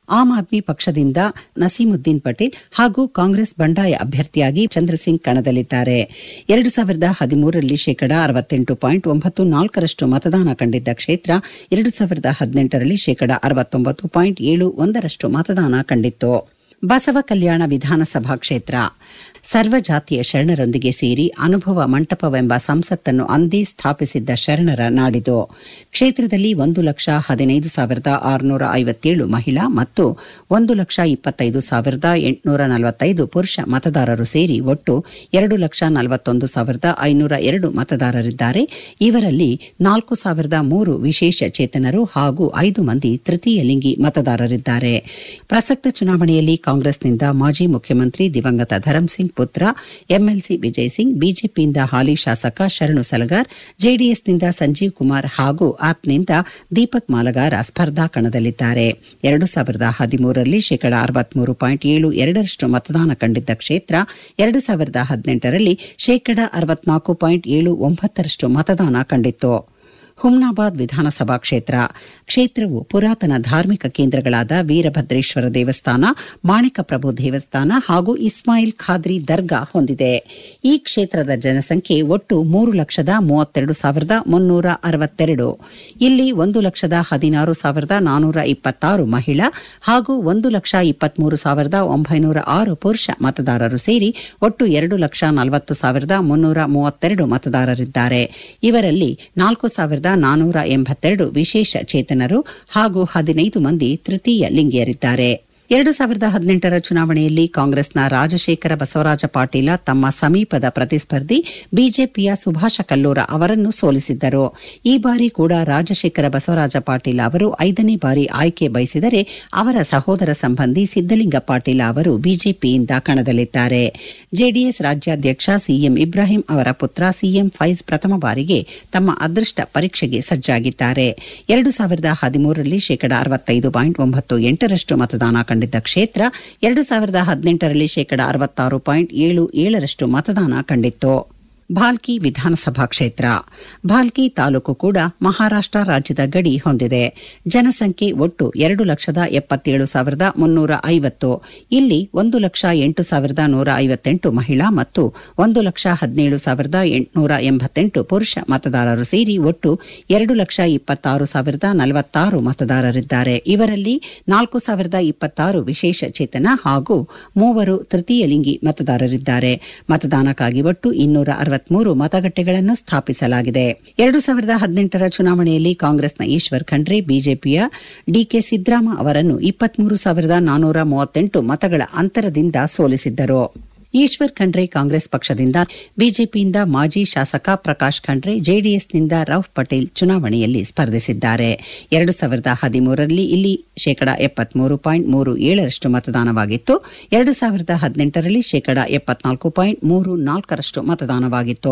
am Aadmi ಪಕ್ಷದಿಂದ ನಸೀಮುದ್ದೀನ್ ಪಟೇಲ್ ಹಾಗೂ ಕಾಂಗ್ರೆಸ್ ಬಂಡಾಯ ಅಭ್ಯರ್ಥಿಯಾಗಿ ಚಂದ್ರಸಿಂಗ್ ಕಣದಲ್ಲಿದ್ದಾರೆ ಎರಡು ಸಾವಿರದ ಹದಿಮೂರರಲ್ಲಿ ಶೇಕಡ ಅರವತ್ತೆಂಟು ಪಾಯಿಂಟ್ ಒಂಬತ್ತು ನಾಲ್ಕರಷ್ಟು ಮತದಾನ ಕಂಡಿದ್ದ ಕ್ಷೇತ್ರ ಎರಡು ಸಾವಿರದ ಹದಿನೆಂಟರಲ್ಲಿ ಶೇಕಡ ಅರವತ್ತೊಂಬತ್ತು ಪಾಯಿಂಟ್ ಏಳು ಒಂದರಷ್ಟು ಮತದಾನ ಕಂಡಿತ್ತು ಬಸವ ಕಲ್ಯಾಣ ವಿಧಾನಸಭಾ ಕ್ಷೇತ್ರ ಸರ್ವಜಾತಿಯ ಶರಣರೊಂದಿಗೆ ಸೇರಿ ಅನುಭವ ಮಂಟಪವೆಂಬ ಸಂಸತ್ತನ್ನು ಅಂದೇ ಸ್ಥಾಪಿಸಿದ್ದ ಶರಣರ ನಾಡಿದು ಕ್ಷೇತ್ರದಲ್ಲಿ ಒಂದು ಲಕ್ಷ ಹದಿನೈದು ಸಾವಿರದ ಆರುನೂರ ಐವತ್ತೇಳು ಮಹಿಳಾ ಮತ್ತು ಒಂದು ಲಕ್ಷ ಇಪ್ಪತ್ತೈದು ಸಾವಿರದ ಎಂಟುನೂರ ನಲವತ್ತೈದು ಪುರುಷ ಮತದಾರರು ಸೇರಿ ಒಟ್ಟು ಎರಡು ಲಕ್ಷ ನಲವತ್ತೊಂದು ಸಾವಿರದ ಐನೂರ ಎರಡು ಮತದಾರರಿದ್ದಾರೆ ಇವರಲ್ಲಿ ನಾಲ್ಕು ಸಾವಿರದ ಮೂರು ವಿಶೇಷ ಚೇತನರು ಹಾಗೂ ಐದು ಮಂದಿ ತೃತೀಯ ಲಿಂಗಿ ಮತದಾರರಿದ್ದಾರೆ ಪ್ರಸಕ್ತ ಚುನಾವಣೆಯಲ್ಲಿ ಕಾಂಗ್ರೆಸ್ನಿಂದ ಮಾಜಿ ಮುಖ್ಯಮಂತ್ರಿ ದಿವಂಗತ ಧರಂಸಿಂಗ್ ಪುತ್ರ ಎಂಎಲ್ಸಿ ವಿಜಯ್ ಸಿಂಗ್ ಬಿಜೆಪಿಯಿಂದ ಹಾಲಿ ಶಾಸಕ ಶರಣು ಸಲಗಾರ್ ಜೆಡಿಎಸ್ನಿಂದ ಸಂಜೀವ್ ಕುಮಾರ್ ಹಾಗೂ ಆಪ್ನಿಂದ ದೀಪಕ್ ಮಾಲಗಾರ ಸ್ಪರ್ಧಾ ಕಣದಲ್ಲಿದ್ದಾರೆ ಎರಡು ಸಾವಿರದ ಹದಿಮೂರರಲ್ಲಿ ಶೇಕಡ ಅರವತ್ಮೂರು ಪಾಯಿಂಟ್ ಏಳು ಎರಡರಷ್ಟು ಮತದಾನ ಕಂಡಿದ್ದ ಕ್ಷೇತ್ರ ಎರಡು ಸಾವಿರದ ಹದಿನೆಂಟರಲ್ಲಿ ಶೇಕಡ ಅರವತ್ನಾಲ್ಕು ಪಾಯಿಂಟ್ ಏಳು ಒಂಬತ್ತರಷ್ಟು ಮತದಾನ ಕಂಡಿತ್ತು ಹುಮ್ನಾಬಾದ್ ವಿಧಾನಸಭಾ ಕ್ಷೇತ್ರ ಕ್ಷೇತ್ರವು ಪುರಾತನ ಧಾರ್ಮಿಕ ಕೇಂದ್ರಗಳಾದ ವೀರಭದ್ರೇಶ್ವರ ದೇವಸ್ಥಾನ ಮಾಣಿಕಪ್ರಭು ದೇವಸ್ಥಾನ ಹಾಗೂ ಇಸ್ಮಾಯಿಲ್ ಖಾದ್ರಿ ದರ್ಗಾ ಹೊಂದಿದೆ ಈ ಕ್ಷೇತ್ರದ ಜನಸಂಖ್ಯೆ ಒಟ್ಟು ಮೂರು ಲಕ್ಷದ ಮೂವತ್ತೆರಡು ಸಾವಿರದ ಮುನ್ನೂರ ಅರವತ್ತೆರಡು ಇಲ್ಲಿ ಒಂದು ಲಕ್ಷದ ಹದಿನಾರು ಸಾವಿರದ ನಾನೂರ ಇಪ್ಪತ್ತಾರು ಮಹಿಳಾ ಹಾಗೂ ಒಂದು ಲಕ್ಷ ಇಪ್ಪತ್ಮೂರು ಸಾವಿರದ ಒಂಬೈನೂರ ಆರು ಪುರುಷ ಮತದಾರರು ಸೇರಿ ಒಟ್ಟು ಎರಡು ಲಕ್ಷ ನಲವತ್ತು ಸಾವಿರದ ಮುನ್ನೂರ ಮೂವತ್ತೆರಡು ಮತದಾರರಿದ್ದಾರೆ ಇವರಲ್ಲಿ ನಾಲ್ಕು ಸಾವಿರದ ನಾನೂರ ಎಂಬತ್ತೆರಡು ವಿಶೇಷ ಚೇತನರು ಹಾಗೂ ಹದಿನೈದು ಮಂದಿ ತೃತೀಯ ಲಿಂಗಿಯರಿದ್ದಾರೆ ಎರಡು ಸಾವಿರದ ಹದಿನೆಂಟರ ಚುನಾವಣೆಯಲ್ಲಿ ಕಾಂಗ್ರೆಸ್ನ ರಾಜಶೇಖರ ಬಸವರಾಜ ಪಾಟೀಲ ತಮ್ಮ ಸಮೀಪದ ಪ್ರತಿಸ್ಪರ್ಧಿ ಬಿಜೆಪಿಯ ಸುಭಾಷ ಕಲ್ಲೂರ ಅವರನ್ನು ಸೋಲಿಸಿದ್ದರು ಈ ಬಾರಿ ಕೂಡ ರಾಜಶೇಖರ ಬಸವರಾಜ ಪಾಟೀಲ ಅವರು ಐದನೇ ಬಾರಿ ಆಯ್ಕೆ ಬಯಸಿದರೆ ಅವರ ಸಹೋದರ ಸಂಬಂಧಿ ಸಿದ್ದಲಿಂಗ ಪಾಟೀಲ ಅವರು ಬಿಜೆಪಿಯಿಂದ ಕಣದಲ್ಲಿದ್ದಾರೆ ಜೆಡಿಎಸ್ ರಾಜ್ಯಾಧ್ಯಕ್ಷ ಸಿಎಂ ಇಬ್ರಾಹಿಂ ಅವರ ಪುತ್ರ ಸಿಎಂ ಫೈಜ್ ಪ್ರಥಮ ಬಾರಿಗೆ ತಮ್ಮ ಅದೃಷ್ಟ ಪರೀಕ್ಷೆಗೆ ಸಜ್ಜಾಗಿದ್ದಾರೆ ಎರಡು ಸಾವಿರದ ಹದಿಮೂರರಲ್ಲಿ ಶೇಕಡ ಅರವತ್ತೈದು ಪಾಯಿಂಟ್ ಒಂಬತ್ತು ಎಂಟರಷ್ಟು ಮತದಾನ ಕಂಡಿದ್ದ ಕ್ಷೇತ್ರ ಎರಡು ಸಾವಿರದ ಹದಿನೆಂಟರಲ್ಲಿ ಶೇಕಡ ಅರವತ್ತಾರು ಪಾಯಿಂಟ್ ಏಳು ಏಳರಷ್ಟು ಮತದಾನ ಕಂಡಿತ್ತು ಭಾಲ್ಕಿ ವಿಧಾನಸಭಾ ಕ್ಷೇತ್ರ ಭಾಲ್ಕಿ ತಾಲೂಕು ಕೂಡ ಮಹಾರಾಷ್ಟ್ರ ರಾಜ್ಯದ ಗಡಿ ಹೊಂದಿದೆ ಜನಸಂಖ್ಯೆ ಒಟ್ಟು ಎರಡು ಲಕ್ಷದ ಎಪ್ಪತ್ತೇಳು ಸಾವಿರದ ಮುನ್ನೂರ ಐವತ್ತು ಇಲ್ಲಿ ಒಂದು ಲಕ್ಷ ಎಂಟು ಸಾವಿರದ ನೂರ ಐವತ್ತೆಂಟು ಮಹಿಳಾ ಮತ್ತು ಒಂದು ಲಕ್ಷ ಹದಿನೇಳು ಸಾವಿರದ ಎಂಟುನೂರ ಎಂಬತ್ತೆಂಟು ಪುರುಷ ಮತದಾರರು ಸೇರಿ ಒಟ್ಟು ಎರಡು ಲಕ್ಷ ಇಪ್ಪತ್ತಾರು ಸಾವಿರದ ನಲವತ್ತಾರು ಮತದಾರರಿದ್ದಾರೆ ಇವರಲ್ಲಿ ನಾಲ್ಕು ಸಾವಿರದ ಇಪ್ಪತ್ತಾರು ವಿಶೇಷ ಚೇತನ ಹಾಗೂ ಮೂವರು ತೃತೀಯ ಲಿಂಗಿ ಮತದಾರರಿದ್ದಾರೆ ಮತದಾನಕ್ಕಾಗಿ ಒಟ್ಟು ಇನ್ನೂರ ಅರವತ್ಮೂರು ಮತಗಟ್ಟೆಗಳನ್ನು ಸ್ಥಾಪಿಸಲಾಗಿದೆ ಎರಡು ಸಾವಿರದ ಹದಿನೆಂಟರ ಚುನಾವಣೆಯಲ್ಲಿ ಕಾಂಗ್ರೆಸ್ನ ಈಶ್ವರ್ ಖಂಡ್ರೆ ಬಿಜೆಪಿಯ ಡಿಕೆ ಸಿದ್ದರಾಮ ಅವರನ್ನು ಇಪ್ಪತ್ಮೂರು ಸಾವಿರದ ನಾನೂರ ಮೂವತ್ತೆಂಟು ಮತಗಳ ಅಂತರದಿಂದ ಸೋಲಿಸಿದ್ದರು ಈಶ್ವರ್ ಖಂಡ್ರೆ ಕಾಂಗ್ರೆಸ್ ಪಕ್ಷದಿಂದ ಬಿಜೆಪಿಯಿಂದ ಮಾಜಿ ಶಾಸಕ ಪ್ರಕಾಶ್ ಖಂಡ್ರೆ ಜೆಡಿಎಸ್ನಿಂದ ರೌಫ್ ಪಟೇಲ್ ಚುನಾವಣೆಯಲ್ಲಿ ಸ್ಪರ್ಧಿಸಿದ್ದಾರೆ ಎರಡು ಸಾವಿರದ ಹದಿಮೂರರಲ್ಲಿ ಇಲ್ಲಿ ಶೇಕಡ ಎಪ್ಪತ್ಮೂರು ಪಾಯಿಂಟ್ ಮೂರು ಏಳರಷ್ಟು ಮತದಾನವಾಗಿತ್ತು ಎರಡು ಸಾವಿರದ ಹದಿನೆಂಟರಲ್ಲಿ ಶೇಕಡ ಎಪ್ಪತ್ನಾಲ್ಕು ಪಾಯಿಂಟ್ ಮೂರು ನಾಲ್ಕರಷ್ಟು ಮತದಾನವಾಗಿತ್ತು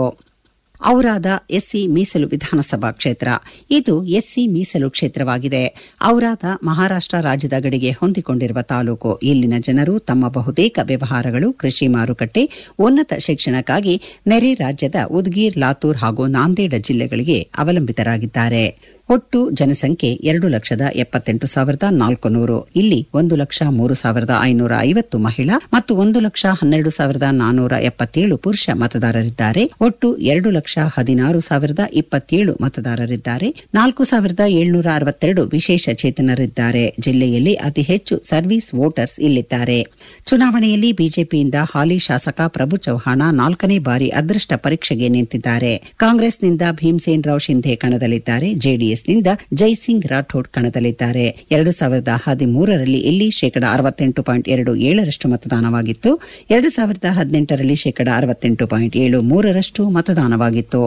ಔರಾದ ಎಸ್ಸಿ ಮೀಸಲು ವಿಧಾನಸಭಾ ಕ್ಷೇತ್ರ ಇದು ಎಸ್ಸಿ ಮೀಸಲು ಕ್ಷೇತ್ರವಾಗಿದೆ ಔರಾದ ಮಹಾರಾಷ್ಟ್ರ ರಾಜ್ಯದ ಗಡಿಗೆ ಹೊಂದಿಕೊಂಡಿರುವ ತಾಲೂಕು ಇಲ್ಲಿನ ಜನರು ತಮ್ಮ ಬಹುತೇಕ ವ್ಯವಹಾರಗಳು ಕೃಷಿ ಮಾರುಕಟ್ಟೆ ಉನ್ನತ ಶಿಕ್ಷಣಕ್ಕಾಗಿ ನೆರೆ ರಾಜ್ಯದ ಉದ್ಗೀರ್ ಲಾತೂರ್ ಹಾಗೂ ನಾಂದೇಡ ಜಿಲ್ಲೆಗಳಿಗೆ ಅವಲಂಬಿತರಾಗಿದ್ದಾರೆ ಒಟ್ಟು ಜನಸಂಖ್ಯೆ ಎರಡು ಲಕ್ಷದ ಎಪ್ಪತ್ತೆಂಟು ಸಾವಿರದ ನಾಲ್ಕು ನೂರು ಇಲ್ಲಿ ಒಂದು ಲಕ್ಷ ಮೂರು ಸಾವಿರದ ಐನೂರ ಐವತ್ತು ಮಹಿಳಾ ಮತ್ತು ಒಂದು ಲಕ್ಷ ಹನ್ನೆರಡು ಸಾವಿರದ ನಾನೂರ ಎಪ್ಪತ್ತೇಳು ಪುರುಷ ಮತದಾರರಿದ್ದಾರೆ ಒಟ್ಟು ಎರಡು ಲಕ್ಷ ಹದಿನಾರು ಸಾವಿರದ ಇಪ್ಪತ್ತೇಳು ಮತದಾರರಿದ್ದಾರೆ ನಾಲ್ಕು ಸಾವಿರದ ಏಳ್ನೂರ ಅರವತ್ತೆರಡು ವಿಶೇಷ ಚೇತನರಿದ್ದಾರೆ ಜಿಲ್ಲೆಯಲ್ಲಿ ಅತಿ ಹೆಚ್ಚು ಸರ್ವಿಸ್ ವೋಟರ್ಸ್ ಇಲ್ಲಿದ್ದಾರೆ ಚುನಾವಣೆಯಲ್ಲಿ ಬಿಜೆಪಿಯಿಂದ ಹಾಲಿ ಶಾಸಕ ಪ್ರಭು ಚೌಹಾಣ ನಾಲ್ಕನೇ ಬಾರಿ ಅದೃಷ್ಟ ಪರೀಕ್ಷೆಗೆ ನಿಂತಿದ್ದಾರೆ ಕಾಂಗ್ರೆಸ್ನಿಂದ ಭೀಮ್ಸೇನ್ ರಾವ್ ಶಿಂಧೆ ಕಣದಲ್ಲಿದ್ದಾರೆ ಜೆಡಿಎಸ್ನಿಂದ ಜೈಸಿಂಗ್ ರಾಠೋಡ್ ಕಣದಲ್ಲಿದ್ದಾರೆ ಎರಡು ಸಾವಿರದ ಹದಿಮೂರರಲ್ಲಿ ಇಲ್ಲಿ ಶೇಕಡ ಅರವತ್ತೆಂಟು ಪಾಯಿಂಟ್ ಎರಡು ಏಳರಷ್ಟು ಮತದಾನವಾಗಿತ್ತು ಎರಡು ಸಾವಿರದ ಹದಿನೆಂಟರಲ್ಲಿ ಶೇಕಡ ಅರವತ್ತೆಂಟು ಪಾಯಿಂಟ್ ಏಳು ಮೂರರಷ್ಟು ಮತದಾನವಾಗಿತ್ತು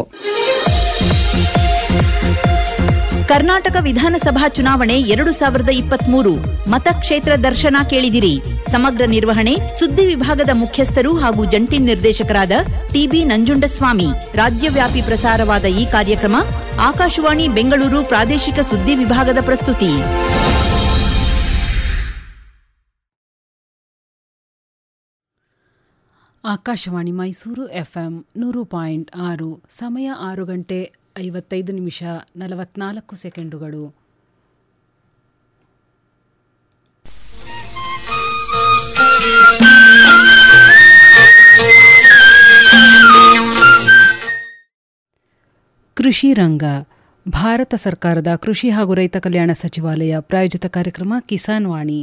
ಕರ್ನಾಟಕ ವಿಧಾನಸಭಾ ಚುನಾವಣೆ ಎರಡು ಸಾವಿರದ ಇಪ್ಪತ್ಮೂರು ಮತಕ್ಷೇತ್ರ ದರ್ಶನ ಕೇಳಿದಿರಿ ಸಮಗ್ರ ನಿರ್ವಹಣೆ ಸುದ್ದಿ ವಿಭಾಗದ ಮುಖ್ಯಸ್ಥರು ಹಾಗೂ ಜಂಟಿ ನಿರ್ದೇಶಕರಾದ ಟಿಬಿ ನಂಜುಂಡಸ್ವಾಮಿ ರಾಜ್ಯವ್ಯಾಪಿ ಪ್ರಸಾರವಾದ ಈ ಕಾರ್ಯಕ್ರಮ ಆಕಾಶವಾಣಿ ಬೆಂಗಳೂರು ಪ್ರಾದೇಶಿಕ ಸುದ್ದಿ ವಿಭಾಗದ ಪ್ರಸ್ತುತಿ ಆಕಾಶವಾಣಿ ಮೈಸೂರು ಎಫ್ಎಂ ನೂರು ಪಾಯಿಂಟ್ ಆರು ಸಮಯ ಆರು ಗಂಟೆ ಐವತ್ತೈದು ನಿಮಿಷ ನಲವತ್ನಾಲ್ಕು ಸೆಕೆಂಡುಗಳು ಕೃಷಿ ರಂಗ ಭಾರತ ಸರ್ಕಾರದ ಕೃಷಿ ಹಾಗೂ ರೈತ ಕಲ್ಯಾಣ ಸಚಿವಾಲಯ ಪ್ರಾಯೋಜಿತ ಕಾರ್ಯಕ್ರಮ ಕಿಸಾನ್ ವಾಣಿ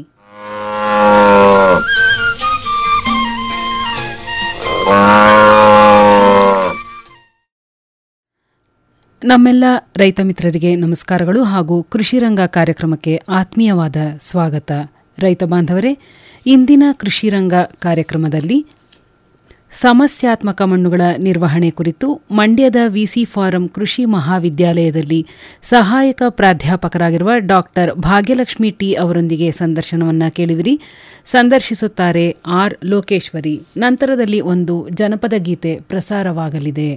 ನಮ್ಮೆಲ್ಲ ರೈತ ಮಿತ್ರರಿಗೆ ನಮಸ್ಕಾರಗಳು ಹಾಗೂ ಕೃಷಿ ರಂಗ ಕಾರ್ಯಕ್ರಮಕ್ಕೆ ಆತ್ಮೀಯವಾದ ಸ್ವಾಗತ ರೈತ ಬಾಂಧವರೇ ಇಂದಿನ ಕೃಷಿ ರಂಗ ಕಾರ್ಯಕ್ರಮದಲ್ಲಿ ಸಮಸ್ಯಾತ್ಮಕ ಮಣ್ಣುಗಳ ನಿರ್ವಹಣೆ ಕುರಿತು ಮಂಡ್ಯದ ವಿಸಿ ಫಾರಂ ಕೃಷಿ ಮಹಾವಿದ್ಯಾಲಯದಲ್ಲಿ ಸಹಾಯಕ ಪ್ರಾಧ್ಯಾಪಕರಾಗಿರುವ ಡಾಕ್ಟರ್ ಭಾಗ್ಯಲಕ್ಷ್ಮಿ ಟಿ ಅವರೊಂದಿಗೆ ಸಂದರ್ಶನವನ್ನ ಕೇಳಿವಿರಿ ಸಂದರ್ಶಿಸುತ್ತಾರೆ ಆರ್ ಲೋಕೇಶ್ವರಿ ನಂತರದಲ್ಲಿ ಒಂದು ಜನಪದ ಗೀತೆ ಪ್ರಸಾರವಾಗಲಿದೆ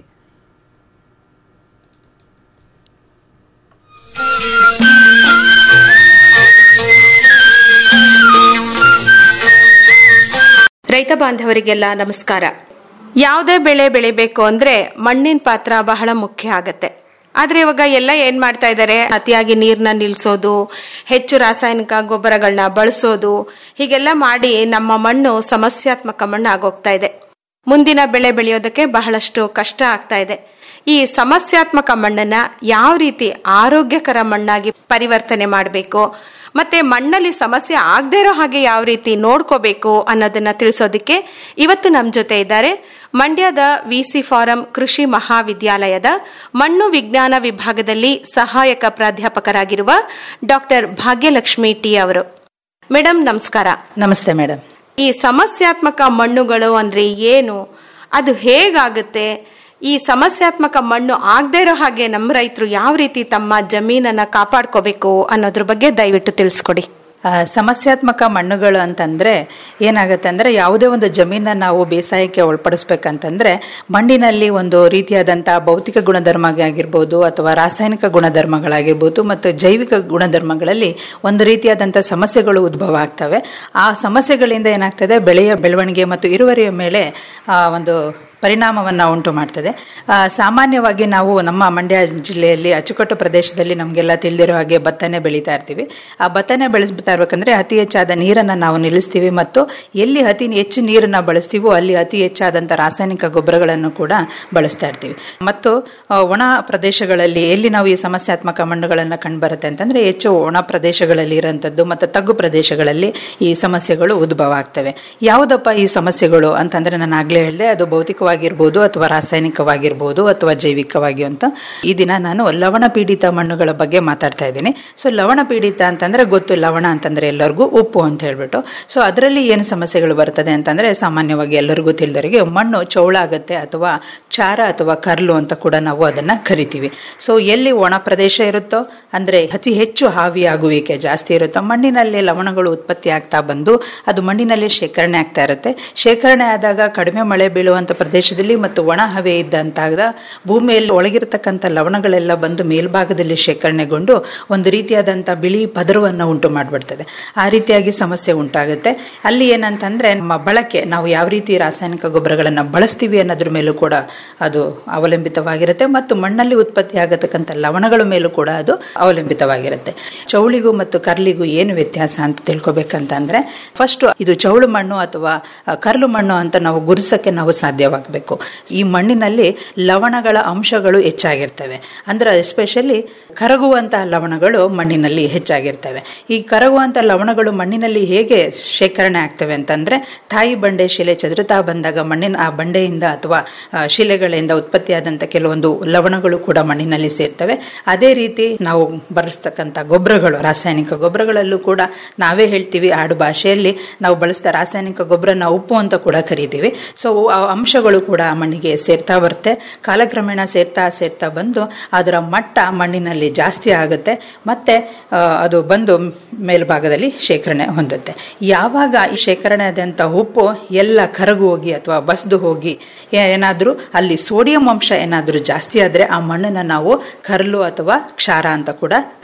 ರೈತ ಬಾಂಧವರಿಗೆಲ್ಲ ನಮಸ್ಕಾರ ಯಾವುದೇ ಬೆಳೆ ಬೆಳಿಬೇಕು ಅಂದ್ರೆ ಮಣ್ಣಿನ ಪಾತ್ರ ಬಹಳ ಮುಖ್ಯ ಆಗತ್ತೆ ಆದ್ರೆ ಇವಾಗ ಎಲ್ಲ ಏನ್ ಮಾಡ್ತಾ ಇದ್ದಾರೆ ಅತಿಯಾಗಿ ನೀರ್ನ ನಿಲ್ಸೋದು ಹೆಚ್ಚು ರಾಸಾಯನಿಕ ಗೊಬ್ಬರಗಳನ್ನ ಬಳಸೋದು ಹೀಗೆಲ್ಲ ಮಾಡಿ ನಮ್ಮ ಮಣ್ಣು ಸಮಸ್ಯಾತ್ಮಕ ಮಣ್ಣು ಆಗೋಗ್ತಾ ಇದೆ ಮುಂದಿನ ಬೆಳೆ ಬೆಳೆಯೋದಕ್ಕೆ ಬಹಳಷ್ಟು ಕಷ್ಟ ಆಗ್ತಾ ಇದೆ ಈ ಸಮಸ್ಯಾತ್ಮಕ ಮಣ್ಣನ್ನ ಯಾವ ರೀತಿ ಆರೋಗ್ಯಕರ ಮಣ್ಣಾಗಿ ಪರಿವರ್ತನೆ ಮಾಡಬೇಕು ಮತ್ತೆ ಮಣ್ಣಲ್ಲಿ ಸಮಸ್ಯೆ ಆಗದೇ ಇರೋ ಹಾಗೆ ಯಾವ ರೀತಿ ನೋಡ್ಕೋಬೇಕು ಅನ್ನೋದನ್ನ ತಿಳಿಸೋದಕ್ಕೆ ಇವತ್ತು ನಮ್ಮ ಜೊತೆ ಇದ್ದಾರೆ ಮಂಡ್ಯದ ವಿಸಿ ಫಾರಂ ಕೃಷಿ ಮಹಾವಿದ್ಯಾಲಯದ ಮಣ್ಣು ವಿಜ್ಞಾನ ವಿಭಾಗದಲ್ಲಿ ಸಹಾಯಕ ಪ್ರಾಧ್ಯಾಪಕರಾಗಿರುವ ಡಾಕ್ಟರ್ ಭಾಗ್ಯಲಕ್ಷ್ಮಿ ಟಿ ಅವರು ಮೇಡಮ್ ನಮಸ್ಕಾರ ನಮಸ್ತೆ ಮೇಡಮ್ ಈ ಸಮಸ್ಯಾತ್ಮಕ ಮಣ್ಣುಗಳು ಅಂದ್ರೆ ಏನು ಅದು ಹೇಗಾಗುತ್ತೆ ಈ ಸಮಸ್ಯಾತ್ಮಕ ಮಣ್ಣು ಆಗದೇ ಇರೋ ಹಾಗೆ ನಮ್ಮ ರೈತರು ಯಾವ ರೀತಿ ತಮ್ಮ ಜಮೀನನ್ನ ಕಾಪಾಡ್ಕೋಬೇಕು ಅನ್ನೋದ್ರ ಬಗ್ಗೆ ದಯವಿಟ್ಟು ತಿಳಿಸ್ಕೊಡಿ ಆ, ಸಮಸ್ಯಾತ್ಮಕ ಮಣ್ಣುಗಳು ಅಂತಂದ್ರೆ ಏನಾಗುತ್ತೆ ಅಂದ್ರೆ ಯಾವುದೇ ಒಂದು ಜಮೀನ ನಾವು ಬೇಸಾಯಕ್ಕೆ ಒಳಪಡಿಸ್ಬೇಕಂತಂದ್ರೆ ಮಣ್ಣಿನಲ್ಲಿ ಒಂದು ರೀತಿಯಾದಂತಹ ಭೌತಿಕ ಗುಣಧರ್ಮ ಆಗಿರ್ಬೋದು ಅಥವಾ ರಾಸಾಯನಿಕ ಗುಣಧರ್ಮಗಳಾಗಿರ್ಬೋದು ಮತ್ತು ಜೈವಿಕ ಗುಣಧರ್ಮಗಳಲ್ಲಿ ಒಂದು ರೀತಿಯಾದಂತಹ ಸಮಸ್ಯೆಗಳು ಉದ್ಭವ ಆಗ್ತವೆ ಆ ಸಮಸ್ಯೆಗಳಿಂದ ಏನಾಗ್ತದೆ ಬೆಳೆಯ ಬೆಳವಣಿಗೆ ಮತ್ತು ಇಳುವರಿಯ ಮೇಲೆ ಆ, ಒಂದು ಪರಿಣಾಮವನ್ನು ಉಂಟು ಮಾಡ್ತದೆ ಆ, ಸಾಮಾನ್ಯವಾಗಿ ನಾವು ನಮ್ಮ ಮಂಡ್ಯ ಜಿಲ್ಲೆಯಲ್ಲಿ ಅಚ್ಚುಕಟ್ಟು ಪ್ರದೇಶದಲ್ಲಿ ನಮಗೆಲ್ಲ ತಿಳಿದಿರೋ ಹಾಗೆ ಭತ್ತನೆ ಬೆಳೀತಾ ಇರ್ತೀವಿ ಆ ಭತ್ತನೆ ಬೆಳೆಸ್ತಾ ಇರ್ಬೇಕಂದ್ರೆ ಅತಿ ಹೆಚ್ಚಾದ ನೀರನ್ನು ನಾವು ನಿಲ್ಲಿಸ್ತೀವಿ ಮತ್ತು ಎಲ್ಲಿ ಅತಿ ಹೆಚ್ಚು ನೀರನ್ನು ಬಳಸ್ತೀವೋ ಅಲ್ಲಿ ಅತಿ ಹೆಚ್ಚಾದಂಥ ರಾಸಾಯನಿಕ ಗೊಬ್ಬರಗಳನ್ನು ಕೂಡ ಬಳಸ್ತಾ ಇರ್ತೀವಿ ಮತ್ತು ಆ, ಒಣ ಪ್ರದೇಶಗಳಲ್ಲಿ ಎಲ್ಲಿ ನಾವು ಈ ಸಮಸ್ಯಾತ್ಮಕ ಮಣ್ಣುಗಳನ್ನು ಕಂಡುಬರುತ್ತೆ ಅಂತಂದ್ರೆ ಹೆಚ್ಚು ಒಣ ಪ್ರದೇಶಗಳಲ್ಲಿ ಇರೋಂಥದ್ದು ಮತ್ತು ತಗ್ಗು ಪ್ರದೇಶಗಳಲ್ಲಿ ಈ ಸಮಸ್ಯೆಗಳು ಉದ್ಭವ ಆಗ್ತವೆ ಯಾವುದಪ್ಪ ಈ ಸಮಸ್ಯೆಗಳು ಅಂತಂದ್ರೆ ನಾನು ಆಗ್ಲೇ ಹೇಳಿದೆ ಅದು ಭೌತಿಕವಾಗಿರ್ಬೋದು ಅಥವಾ ರಾಸಾಯನಿಕವಾಗಿರ್ಬೋದು ಅಥವಾ ಜೈವಿಕವಾಗಿ ಅಂತ ಈ ದಿನ ನಾನು ಲವಣ ಪೀಡಿತ ಮಣ್ಣುಗಳ ಬಗ್ಗೆ ಮಾತಾಡ್ತಾ ಇದ್ದೀನಿ ಸೊ ಲವಣ ಪೀಡಿತ ಅಂತಂದ್ರೆ ಗೊತ್ತು ಲವಣ ಅಂತಂದ್ರೆ ಎಲ್ಲರಿಗೂ ಉಪ್ಪು ಅಂತ ಹೇಳ್ಬಿಟ್ಟು ಸೊ ಅದರಲ್ಲಿ ಏನು ಸಮಸ್ಯೆಗಳು ಬರ್ತದೆ ಅಂತಂದ್ರೆ ಸಾಮಾನ್ಯವಾಗಿ ಎಲ್ಲರಿಗೂ ತಿಳಿದವರಿಗೆ ಮಣ್ಣು ಚೌಳ ಆಗುತ್ತೆ ಅಥವಾ ಕ್ಷಾರ ಅಥವಾ ಕರ್ಲು ಅಂತ ಕೂಡ ನಾವು ಅದನ್ನ ಕರಿತೀವಿ ಸೊ ಎಲ್ಲಿ ಒಣ ಪ್ರದೇಶ ಇರುತ್ತೋ ಅಂದ್ರೆ ಅತಿ ಹೆಚ್ಚು ಹಾವಿಯಾಗುವಿಕೆ ಜಾಸ್ತಿ ಇರುತ್ತೋ ಮಣ್ಣಿನಲ್ಲಿ ಲವಣಗಳು ಉತ್ಪತ್ತಿ ಆಗ್ತಾ ಬಂದು ಅದು ಮಣ್ಣಿನಲ್ಲಿ ಶೇಖರಣೆ ಆಗ್ತಾ ಇರುತ್ತೆ ಶೇಖರಣೆ ಆದಾಗ ಕಡಿಮೆ ಮಳೆ ಬೀಳುವಂತ ಪ್ರದೇಶದಲ್ಲಿ ಮತ್ತು ಒಣ ಹವೆ ಇದ್ದಂತಾಗ ಭೂಮಿಯಲ್ಲಿ ಒಳಗಿರತಕ್ಕಂಥ ಲವಣಗಳೆಲ್ಲ ಬಂದು ಮೇಲ್ಭಾಗದಲ್ಲಿ ಶೇಖರಣೆಗೊಂಡು ಒಂದು ರೀತಿಯಾದಂಥ ಬಿಳಿ ಪದರವನ್ನು ಉಂಟು ಮಾಡಿಬಿಡ್ತದೆ ಆ ರೀತಿಯಾಗಿ ಸಮಸ್ಯೆ ಉಂಟಾಗುತ್ತೆ ಅಲ್ಲಿ ಏನಂತಂದ್ರೆ ನಮ್ಮ ಬಳಕೆ ನಾವು ಯಾವ ರೀತಿ ರಾಸಾಯನಿಕ ಗೊಬ್ಬರಗಳನ್ನು ಬಳಸ್ತೀವಿ ಅನ್ನೋದ್ರ ಮೇಲೂ ಕೂಡ ಅದು ಅವಲಂಬಿತವಾಗಿರುತ್ತೆ ಮತ್ತು ಮಣ್ಣಲ್ಲಿ ಉತ್ಪತ್ತಿ ಆಗತಕ್ಕಂಥ ಲವಣಗಳ ಮೇಲೂ ಕೂಡ ಅದು ಅವಲಂಬಿತವಾಗಿರುತ್ತೆ ಚೌಳಿಗೂ ಮತ್ತು ಕರ್ಲಿಗೂ ಏನು ವ್ಯತ್ಯಾಸ ಅಂತ ತಿಳ್ಕೊಬೇಕಂತಂದ್ರೆ ಫಸ್ಟ್ ಇದು ಚೌಳು ಮಣ್ಣು ಅಥವಾ ಆ, ಕರ್ಲು ಮಣ್ಣು ಅಂತ ನಾವು ಗುರುಸಕ್ಕೆ ನಾವು ಸಾಧ್ಯವಾಗಬೇಕು ಈ ಮಣ್ಣಿನಲ್ಲಿ ಲವಣಗಳ ಅಂಶಗಳು ಹೆಚ್ಚಾಗಿರ್ತವೆ ಅಂದ್ರೆ ಎಸ್ಪೆಷಲಿ ಕರಗುವಂತಹ ಲವಣಗಳು ಮಣ್ಣಿನಲ್ಲಿ ಹೆಚ್ಚಾಗಿರ್ತವೆ ಈ ಕರಗುವಂತ ಲವಣಗಳು ಮಣ್ಣಿನಲ್ಲಿ ಹೇಗೆ ಶೇಖರಣೆ ಆಗ್ತವೆ ಅಂತಂದ್ರೆ ತಾಯಿ ಬಂಡೆ ಶಿಲೆ ಚದುರುತ್ತಾ ಬಂದಾಗ ಮಣ್ಣಿನ ಆ ಬಂಡೆಯಿಂದ ಅಥವಾ ಆ, ಶಿಲೆಗಳಿಂದ ಉತ್ಪತ್ತಿಯಾದಂಥ ಕೆಲವೊಂದು ಲವಣಗಳು ಕೂಡ ಮಣ್ಣಿನಲ್ಲಿ ಸೇರ್ತವೆ ಅದೇ ರೀತಿ ನಾವು ಬಳಸ್ತಕ್ಕಂಥ ಗೊಬ್ಬರಗಳು ರಾಸಾಯನಿಕ ಗೊಬ್ಬರಗಳಲ್ಲೂ ಕೂಡ ನಾವೇ ಹೇಳ್ತೀವಿ ಆಡು ಭಾಷೆಯಲ್ಲಿ ನಾವು ಬಳಸ್ತಾ ರಾಸಾಯನಿಕ ಗೊಬ್ಬರ ನಾವು ಉಪ್ಪು ಅಂತ ಕೂಡ ಕರಿತೀವಿ ಸೊ ಆ ಅಂಶಗಳು ಕೂಡ ಆ ಮಣ್ಣಿಗೆ ಸೇರ್ತಾ ಬರುತ್ತೆ ಕಾಲಕ್ರಮೇಣ ಸೇರ್ತಾ ಸೇರ್ತಾ ಬಂದು ಅದರ ಮಟ್ಟ ಮಣ್ಣಿನಲ್ಲಿ ಜಾಸ್ತಿ ಆಗುತ್ತೆ ಮತ್ತೆ ಆ, ಅದು ಬಂದು ಮೇಲ್ಭಾಗದಲ್ಲಿ ಶೇಖರಣೆ ಹೊಂದುತ್ತೆ ಯಾವಾಗ ಈ ಶೇಖರಣೆ ಆದಂಥ ಉಪ್ಪು ಎಲ್ಲ ಕರಗು ಹೋಗಿ ಅಥವಾ ಬಸ್ದು ಹೋಗಿ ಏನಾದರೂ ಅಲ್ಲಿ ಸೋಡಿಯಂ ಅಂಶ ಏನಾದರೂ ಜಾಸ್ತಿ ಆದರೆ ಆ ಮಣ್ಣನ್ನು ನಾವು ಕರ್ಲು ಅಥವಾ ಕ್ಷಾರ ಅಂತ ಕೂಡ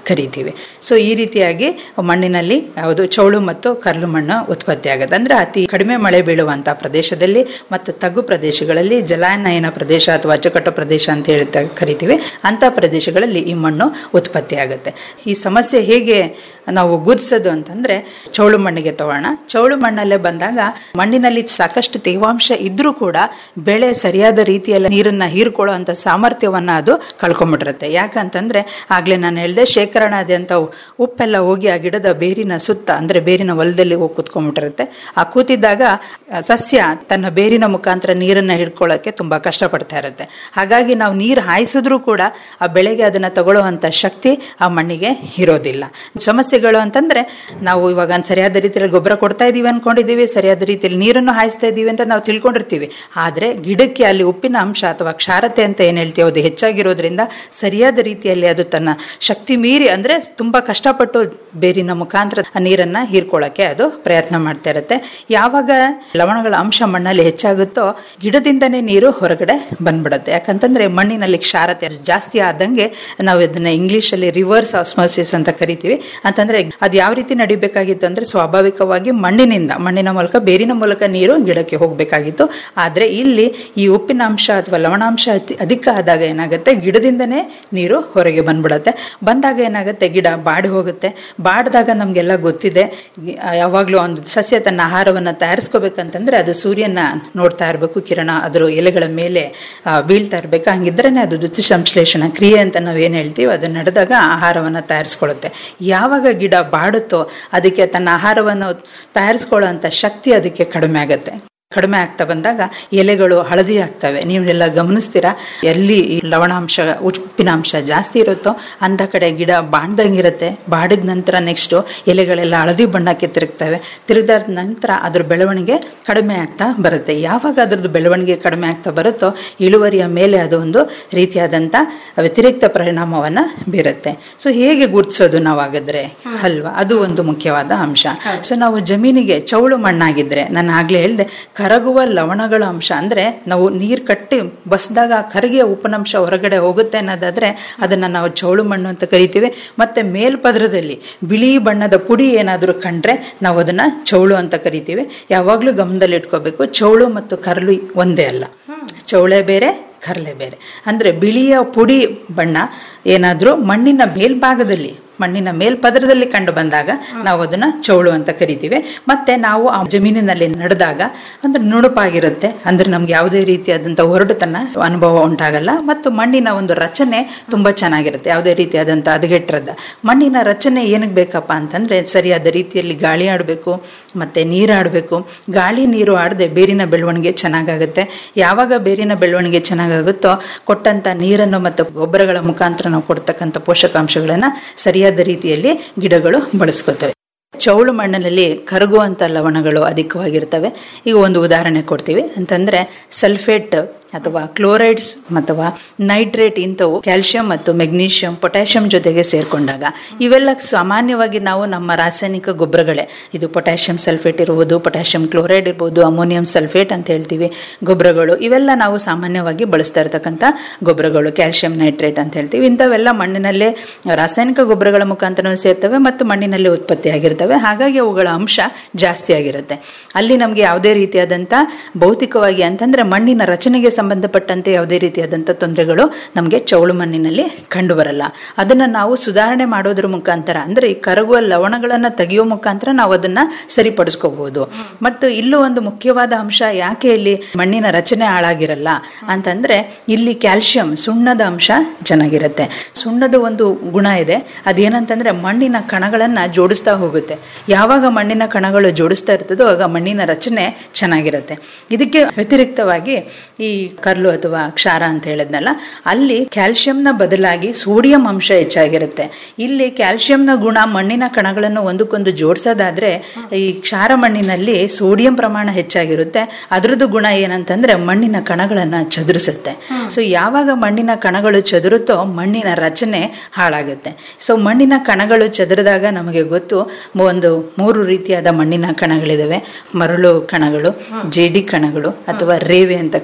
ಕರಿತೀವಿ ಸೊ ಈ ರೀತಿಯಾಗಿ ಮಣ್ಣಿನಲ್ಲಿ ಯಾವುದು ಚೌಳು ಮತ್ತು ಕರ್ಲು ಮಣ್ಣು ಉತ್ಪತ್ತಿ ಆಗುತ್ತೆ ಅಂದ್ರೆ ಅತಿ ಕಡಿಮೆ ಮಳೆ ಬೀಳುವಂತಹ ಪ್ರದೇಶದಲ್ಲಿ ಮತ್ತು ತಗ್ಗು ಪ್ರದೇಶಗಳಲ್ಲಿ ಜಲಾನಯನ ಪ್ರದೇಶ ಅಥವಾ ಅಚ್ಚುಕಟ್ಟು ಪ್ರದೇಶ ಅಂತ ಹೇಳಿ ತ- ಕರಿತೀವಿ ಅಂತ ಪ್ರದೇಶಗಳಲ್ಲಿ ಈ ಮಣ್ಣು ಉತ್ಪತ್ತಿ ಆಗುತ್ತೆ ಈ ಸಮಸ್ಯೆ ಹೇಗೆ ನಾವು ಗುರ್ಸೋದು ಅಂತಂದ್ರೆ ಚೌಳು ಮಣ್ಣಿಗೆ ತಗೋಣ ಚೌಳು ಮಣ್ಣಲ್ಲೇ ಬಂದಾಗ ಮಣ್ಣಿನಲ್ಲಿ ಸಾಕಷ್ಟು ತೇವಾಂಶ ಇದ್ರೂ ಕೂಡ ಬೆಳೆ ಸರಿಯಾದ ರೀತಿಯಲ್ಲಿ ನೀರನ್ನ ಹೀರ್ಕೊಳ್ಳೋ ಅಂತ ಸಾಮರ್ಥ್ಯವನ್ನ ಅದು ಕಳ್ಕೊಂಡ್ಬಿಟ್ಟಿರುತ್ತೆ ಯಾಕಂತಂದ್ರೆ ಆಗ್ಲೇ ನಾನು ಹೇಳ್ದೆ ಶೇಖರಣಾದ್ಯಂತ ಉಪ್ಪೆಲ್ಲ ಹೋಗಿ ಆ ಗಿಡದ ಬೇರಿನ ಸುತ್ತ ಅಂದ್ರೆ ಬೇರಿನ ಹೊಲದಲ್ಲಿ ಹೋಗಿ ಕುತ್ಕೊಂಡ್ಬಿಟ್ಟಿರುತ್ತೆ ಆ ಕೂತಿದ್ದಾಗ ಆ ಸಸ್ಯ ತನ್ನ ಬೇರಿನ ಮುಖಾಂತರ ನೀರನ್ನ ಹಿಡ್ಕೊಳ್ಳೋಕೆ ತುಂಬಾ ಕಷ್ಟಪಡ್ತಾ ಇರುತ್ತೆ ಹಾಗಾಗಿ ನಾವು ನೀರು ಹಾಯಿಸಿದ್ರೂ ಕೂಡ ಆ ಬೆಳೆಗೆ ಅದನ್ನ ತಗೊಳ್ಳುವಂತ ಶಕ್ತಿ ಆ ಮಣ್ಣಿಗೆ ಇರೋದಿಲ್ಲ ಸಮಸ್ಯೆಗಳು ಅಂತಂದ್ರೆ ನಾವು ಇವಾಗ ಸರಿಯಾದ ರೀತಿಯಲ್ಲಿ ಗೊಬ್ಬರ ಕೊಡ್ತಾ ಇದೀವಿ ಅನ್ಕೊಂಡಿದೀವಿ ಸರಿಯಾದ ರೀತಿಯಲ್ಲಿ ನೀರನ್ನು ಹಾಯಿಸ್ತಾ ಇದೀವಿ ಅಂತ ನಾವು ತಿಳ್ಕೊಂಡಿರ್ತೀವಿ ಆದ್ರೆ ಗಿಡಕ್ಕೆ ಅಲ್ಲಿ ಉಪ್ಪಿನ ಅಂಶ ಅಥವಾ ಕ್ಷಾರತೆ ಅಂತ ಏನ್ ಹೇಳ್ತೀವಿ ಅದು ಹೆಚ್ಚಾಗಿರೋದ್ರಿಂದ ಸರಿಯಾದ ರೀತಿಯಲ್ಲಿ ಅದು ತನ್ನ ಶಕ್ತಿ ಮೀರಿ ಅಂದ್ರೆ ತುಂಬಾ ಕಷ್ಟಪಟ್ಟು ಬೇರಿನ ಮುಖಾಂತರ ಆ ನೀರನ್ನ ಹೀರ್ಕೊಳ್ಳಕ್ಕೆ ಅದು ಪ್ರಯತ್ನ ಮಾಡ್ತಾ ಇರುತ್ತೆ ಯಾವಾಗ ಲವಣಗಳ ಅಂಶ ಮಣ್ಣಲ್ಲಿ ಹೆಚ್ಚಾಗುತ್ತೋ ಗಿಡದಿಂದನೇ ನೀರು ಹೊರಗಡೆ ಬಂದ್ಬಿಡುತ್ತೆ ಯಾಕಂತಂದ್ರೆ ಮಣ್ಣಿನಲ್ಲಿ ಕ್ಷಾರತೆ ಜಾಸ್ತಿ ಆದಂಗೆ ನಾವು ಇದನ್ನ ಇಂಗ್ಲಿಷ್ ಅಲ್ಲಿ ರಿವರ್ಸ್ ಆಸ್ಮೋಸಿಸ್ ಅಂತ ಕರಿತೀವಿ ಅಂತಂದ್ರೆ ಅದು ಯಾವ ರೀತಿ ನಡಿಬೇಕಾಗಿತ್ತು ಅಂದ್ರೆ ಸ್ವಾಭಾವಿಕವಾಗಿ ಮಣ್ಣಿನಿಂದ ಮಣ್ಣಿನ ಮೂಲಕ ಬೇರಿನ ಮೂಲಕ ನೀರು ಗಿಡಕ್ಕೆ ಹೋಗ್ಬೇಕಾಗಿತ್ತು ಆದ್ರೆ ಇಲ್ಲಿ ಈ ಉಪ್ಪಿನ ಅಂಶ ಅಥವಾ ಲವಣಾಂಶ ಅತಿ- ಅಧಿಕ ಆದಾಗ ಏನಾಗುತ್ತೆ ಗಿಡದಿಂದನೇ ನೀರು ಹೊರಗೆ ಬಂದ್ಬಿಡತ್ತೆ ಬಂದಾಗ ಏನಾಗುತ್ತೆ ಗಿಡ ಬಾಡಿ ಹೋಗುತ್ತೆ ಬಾಡಿದಾಗ ನಮ್ಗೆಲ್ಲ ಗೊತ್ತಿದೆ ಆ, ಯಾವಾಗ್ಲೂ ಒಂದು ಸಸ್ಯ ತನ್ನ ಆಹಾರವನ್ನ ತಯಾರಿಸ್ಕೋಬೇಕಂತಂದ್ರೆ ಅದು ಸೂರ್ಯನ ನೋಡ್ತಾ ಇರಬೇಕು ಕಿರಣ ಅದರ ಎಲೆಗಳ ಮೇಲೆ ಆ, ಬೀಳ್ತಾ ಇರ್ಬೇಕು ಹಂಗಿದ್ರೇನೆ ಅದು ದ್ಯುತಿ ಸಂಶ್ಲೇಷಣ ಕ್ರಿಯೆ ಅಂತ ನಾವೇನ್ ಹೇಳ್ತೀವಿ ಅದು ನಡೆದಾಗ ಆಹಾರವನ್ನ ತಯಾರಿಸ್ಕೊಳ್ಳುತ್ತೆ ಯಾವಾಗ ಗಿಡ ಬಾಡುತ್ತೋ ಅದಕ್ಕೆ ತನ್ನ ಆಹಾರವನ್ನು ತಯಾರಿಸ್ಕೊಳ್ಳೋ ಅಂತ ಶಕ್ತಿ ಅದಕ್ಕೆ ಕಡಿಮೆ ಆಗುತ್ತೆ ಕಡಿಮೆ ಆಗ್ತಾ ಬಂದಾಗ ಎಲೆಗಳು ಹಳದಿ ಆಗ್ತವೆ ನೀವೆಲ್ಲ ಗಮನಿಸ್ತೀರಾ ಎಲ್ಲಿ ಈ ಲವಣಾಂಶ ಉಪ್ಪಿನಾಂಶ ಜಾಸ್ತಿ ಇರುತ್ತೋ ಅಂತ ಕಡೆ ಗಿಡ ಬಾಡ್ದಂಗಿರುತ್ತೆ ಬಾಡಿದ ನಂತರ ನೆಕ್ಸ್ಟ್ ಎಲೆಗಳೆಲ್ಲ ಹಳದಿ ಬಣ್ಣಕ್ಕೆ ತಿರುಗ್ತವೆ ತಿರುಗಿದ ನಂತರ ಅದ್ರ ಬೆಳವಣಿಗೆ ಕಡಿಮೆ ಆಗ್ತಾ ಬರುತ್ತೆ ಯಾವಾಗ ಅದ್ರದ್ದು ಬೆಳವಣಿಗೆ ಕಡಿಮೆ ಆಗ್ತಾ ಬರುತ್ತೋ ಇಳುವರಿಯ ಮೇಲೆ ಅದು ಒಂದು ರೀತಿಯಾದಂತ ವ್ಯತಿರಿಕ್ತ ಪರಿಣಾಮವನ್ನ ಬೀರುತ್ತೆ ಸೊ ಹೇಗೆ ಗುರ್ತಿಸೋದು ನಾವು ಹಾಗಾದ್ರೆ ಅಲ್ವಾ ಅದು ಒಂದು ಮುಖ್ಯವಾದ ಅಂಶ ಸೊ ನಾವು ಜಮೀನಿಗೆ ಚೌಳು ಮಣ್ಣಾಗಿದ್ರೆ ನಾನು ಆಗ್ಲೇ ಹೇಳ್ದೆ ಕರಗುವ ಲವಣಗಳ ಅಂಶ ಅಂದ್ರೆ ನಾವು ನೀರ್ ಕಟ್ಟಿ ಬಸ್ದಾಗ ಆ ಕರಗಿಯ ಉಪನಂಶ ಹೊರಗಡೆ ಹೋಗುತ್ತೆ ಅನ್ನೋದಾದ್ರೆ ಅದನ್ನ ನಾವು ಚೌಳು ಮಣ್ಣು ಅಂತ ಕರಿತೀವಿ ಮತ್ತೆ ಮೇಲ್ಪದರದಲ್ಲಿ ಬಿಳಿ ಬಣ್ಣದ ಪುಡಿ ಏನಾದರೂ ಕಂಡ್ರೆ ನಾವು ಅದನ್ನ ಚೌಳು ಅಂತ ಕರಿತೀವಿ ಯಾವಾಗ್ಲೂ ಗಮನದಲ್ಲಿ ಇಟ್ಕೋಬೇಕು ಚೌಳು ಮತ್ತು ಕರಲು ಒಂದೇ ಅಲ್ಲ ಚೌಳೆ ಬೇರೆ ಕರ್ಲೆ ಬೇರೆ ಅಂದ್ರೆ ಬಿಳಿಯ ಪುಡಿ ಬಣ್ಣ ಏನಾದ್ರೂ ಮಣ್ಣಿನ ಮೇಲ್ಭಾಗದಲ್ಲಿ ಮಣ್ಣಿನ ಮೇಲ್ಪದರದಲ್ಲಿ ಕಂಡು ಬಂದಾಗ ನಾವು ಅದನ್ನ ಚೌಳು ಅಂತ ಕರಿತೀವಿ ಮತ್ತೆ ನಾವು ಆ ಜಮೀನಿನಲ್ಲಿ ನಡೆದಾಗ ಅಂದ್ರೆ ನುಣುಪಾಗಿರುತ್ತೆ ಅಂದ್ರೆ ನಮ್ಗೆ ಯಾವುದೇ ರೀತಿಯಾದಂತ ಹೊರಡುತನ ಅನುಭವ ಉಂಟಾಗಲ್ಲ ಮತ್ತು ಮಣ್ಣಿನ ಒಂದು ರಚನೆ ತುಂಬಾ ಚೆನ್ನಾಗಿರುತ್ತೆ ಯಾವುದೇ ರೀತಿಯಾದಂತ ಹದಗೆಟ್ಟಿರದ ಮಣ್ಣಿನ ರಚನೆ ಏನಕ್ಕೆ ಬೇಕಪ್ಪ ಅಂತಂದ್ರೆ ಸರಿಯಾದ ರೀತಿಯಲ್ಲಿ ಗಾಳಿ ಆಡಬೇಕು ಮತ್ತೆ ನೀರಾಡಬೇಕು ಗಾಳಿ ನೀರು ಆಡದೆ ಬೇರಿನ ಬೆಳವಣಿಗೆ ಚೆನ್ನಾಗಾಗುತ್ತೆ ಯಾವಾಗ ಬೇರಿನ ಬೆಳವಣಿಗೆ ಚೆನ್ನಾಗಾಗುತ್ತೋ ಕೊಟ್ಟಂತ ನೀರನ್ನು ಮತ್ತು ಗೊಬ್ಬರಗಳ ಮುಖಾಂತರ ನಾವು ಕೊಡ್ತಕ್ಕಂಥ ಪೋಷಕಾಂಶಗಳನ್ನ ಸರಿಯಾದ ರೀತಿಯಲ್ಲಿ ಗಿಡಗಳು ಬಳಸ್ಕೊತವೆ ಚೌಳು ಮಣ್ಣಿನಲ್ಲಿ ಕರಗುವಂತ ಲವಣಗಳು ಅಧಿಕವಾಗಿರ್ತವೆ ಈಗ ಒಂದು ಉದಾಹರಣೆ ಕೊಡ್ತೀವಿ ಅಂತಂದ್ರೆ ಸಲ್ಫೇಟ್ ಅಥವಾ ಕ್ಲೋರೈಡ್ಸ್ ಅಥವಾ ನೈಟ್ರೇಟ್ ಇಂಥವು ಕ್ಯಾಲ್ಸಿಯಂ ಮತ್ತು ಮೆಗ್ನೀಷಿಯಂ ಪೊಟ್ಯಾಷಿಯಂ ಜೊತೆಗೆ ಸೇರ್ಕೊಂಡಾಗ ಇವೆಲ್ಲ ಸಾಮಾನ್ಯವಾಗಿ ನಾವು ನಮ್ಮ ರಾಸಾಯನಿಕ ಗೊಬ್ಬರಗಳೇ ಇದು ಪೊಟ್ಯಾಷಿಯಂ ಸಲ್ಫೇಟ್ ಇರುವುದು ಪೊಟ್ಯಾಷಿಯಂ ಕ್ಲೋರೈಡ್ ಇರ್ಬೋದು ಅಮೋನಿಯಂ ಸಲ್ಫೇಟ್ ಅಂತ ಹೇಳ್ತೀವಿ ಗೊಬ್ಬರಗಳು ಇವೆಲ್ಲ ನಾವು ಸಾಮಾನ್ಯವಾಗಿ ಬಳಸ್ತಾ ಇರತಕ್ಕಂಥ ಗೊಬ್ಬರಗಳು ಕ್ಯಾಲ್ಸಿಯಂ ನೈಟ್ರೇಟ್ ಅಂತ ಹೇಳ್ತೀವಿ ಇಂಥವೆಲ್ಲ ಮಣ್ಣಿನಲ್ಲೇ ರಾಸಾಯನಿಕ ಗೊಬ್ಬರಗಳ ಮುಖಾಂತರ ಸೇರ್ತವೆ ಮತ್ತು ಮಣ್ಣಿನಲ್ಲೇ ಉತ್ಪತ್ತಿ ಆಗಿರ್ತವೆ ಹಾಗಾಗಿ ಅವುಗಳ ಅಂಶ ಜಾಸ್ತಿ ಆಗಿರುತ್ತೆ ಅಲ್ಲಿ ನಮಗೆ ಯಾವುದೇ ರೀತಿಯಾದಂಥ ಭೌತಿಕವಾಗಿ ಅಂತಂದ್ರೆ ಮಣ್ಣಿನ ರಚನೆಗೆ ಸಂಬಂಧಪಟ್ಟಂತೆ ಯಾವುದೇ ರೀತಿಯಾದಂಥ ತೊಂದರೆಗಳು ನಮಗೆ ಚೌಳು ಮಣ್ಣಿನಲ್ಲಿ ಕಂಡು ಬರಲ್ಲ ಅದನ್ನ ನಾವು ಸುಧಾರಣೆ ಮಾಡೋದ್ರ ಮುಖಾಂತರ ಅಂದ್ರೆ ಈ ಕರಗುವ ಲವಣಗಳನ್ನ ತೆಗೆಯೋ ಮುಖಾಂತರ ನಾವು ಅದನ್ನ ಸರಿಪಡಿಸ್ಕೋಬಹುದು ಮತ್ತು ಇಲ್ಲೂ ಒಂದು ಮುಖ್ಯವಾದ ಅಂಶ ಯಾಕೆ ಇಲ್ಲಿ ಮಣ್ಣಿನ ರಚನೆ ಹಾಳಾಗಿರಲ್ಲ ಅಂತಂದ್ರೆ ಇಲ್ಲಿ ಕ್ಯಾಲ್ಸಿಯಂ ಸುಣ್ಣದ ಅಂಶ ಚೆನ್ನಾಗಿರುತ್ತೆ ಸುಣ್ಣದ ಒಂದು ಗುಣ ಇದೆ ಅದೇನಂತಂದ್ರೆ ಮಣ್ಣಿನ ಕಣಗಳನ್ನ ಜೋಡಿಸ್ತಾ ಹೋಗುತ್ತೆ ಯಾವಾಗ ಮಣ್ಣಿನ ಕಣಗಳು ಜೋಡಿಸ್ತಾ ಇರ್ತದೋ ಆಗ ಮಣ್ಣಿನ ರಚನೆ ಚೆನ್ನಾಗಿರುತ್ತೆ ಇದಕ್ಕೆ ವ್ಯತಿರಿಕ್ತವಾಗಿ ಈ ಕರ್ಲು ಅಥವಾ ಕ್ಷಾರ ಅಂತ ಹೇಳಿದ್ನಲ್ಲ ಅಲ್ಲಿ ಕ್ಯಾಲ್ಸಿಯಂನ ಬದಲಾಗಿ ಸೋಡಿಯಂ ಅಂಶ ಹೆಚ್ಚಾಗಿರುತ್ತೆ ಇಲ್ಲಿ ಕ್ಯಾಲ್ಸಿಯಂನ ಗುಣ ಮಣ್ಣಿನ ಕಣಗಳನ್ನು ಒಂದಕ್ಕೊಂದು ಜೋಡಿಸೋದಾದ್ರೆ ಈ ಕ್ಷಾರ ಮಣ್ಣಿನಲ್ಲಿ ಸೋಡಿಯಂ ಪ್ರಮಾಣ ಹೆಚ್ಚಾಗಿರುತ್ತೆ ಅದ್ರದ್ದು ಗುಣ ಏನಂತಂದ್ರೆ ಮಣ್ಣಿನ ಕಣಗಳನ್ನ ಚದುರಿಸುತ್ತೆ ಸೊ ಯಾವಾಗ ಮಣ್ಣಿನ ಕಣಗಳು ಚದುರುತ್ತೋ ಮಣ್ಣಿನ ರಚನೆ ಹಾಳಾಗುತ್ತೆ ಸೊ ಮಣ್ಣಿನ ಕಣಗಳು ಚದುರಿದಾಗ ನಮಗೆ ಗೊತ್ತು ಒಂದು ಮೂರು ರೀತಿಯಾದ ಮಣ್ಣಿನ ಕಣಗಳಿದಾವೆ ಮರಳು ಕಣಗಳು ಜೇಡಿ ಕಣಗಳು ಅಥವಾ ರೇವೆ ಅಂತ ಕರಿತೀವಿ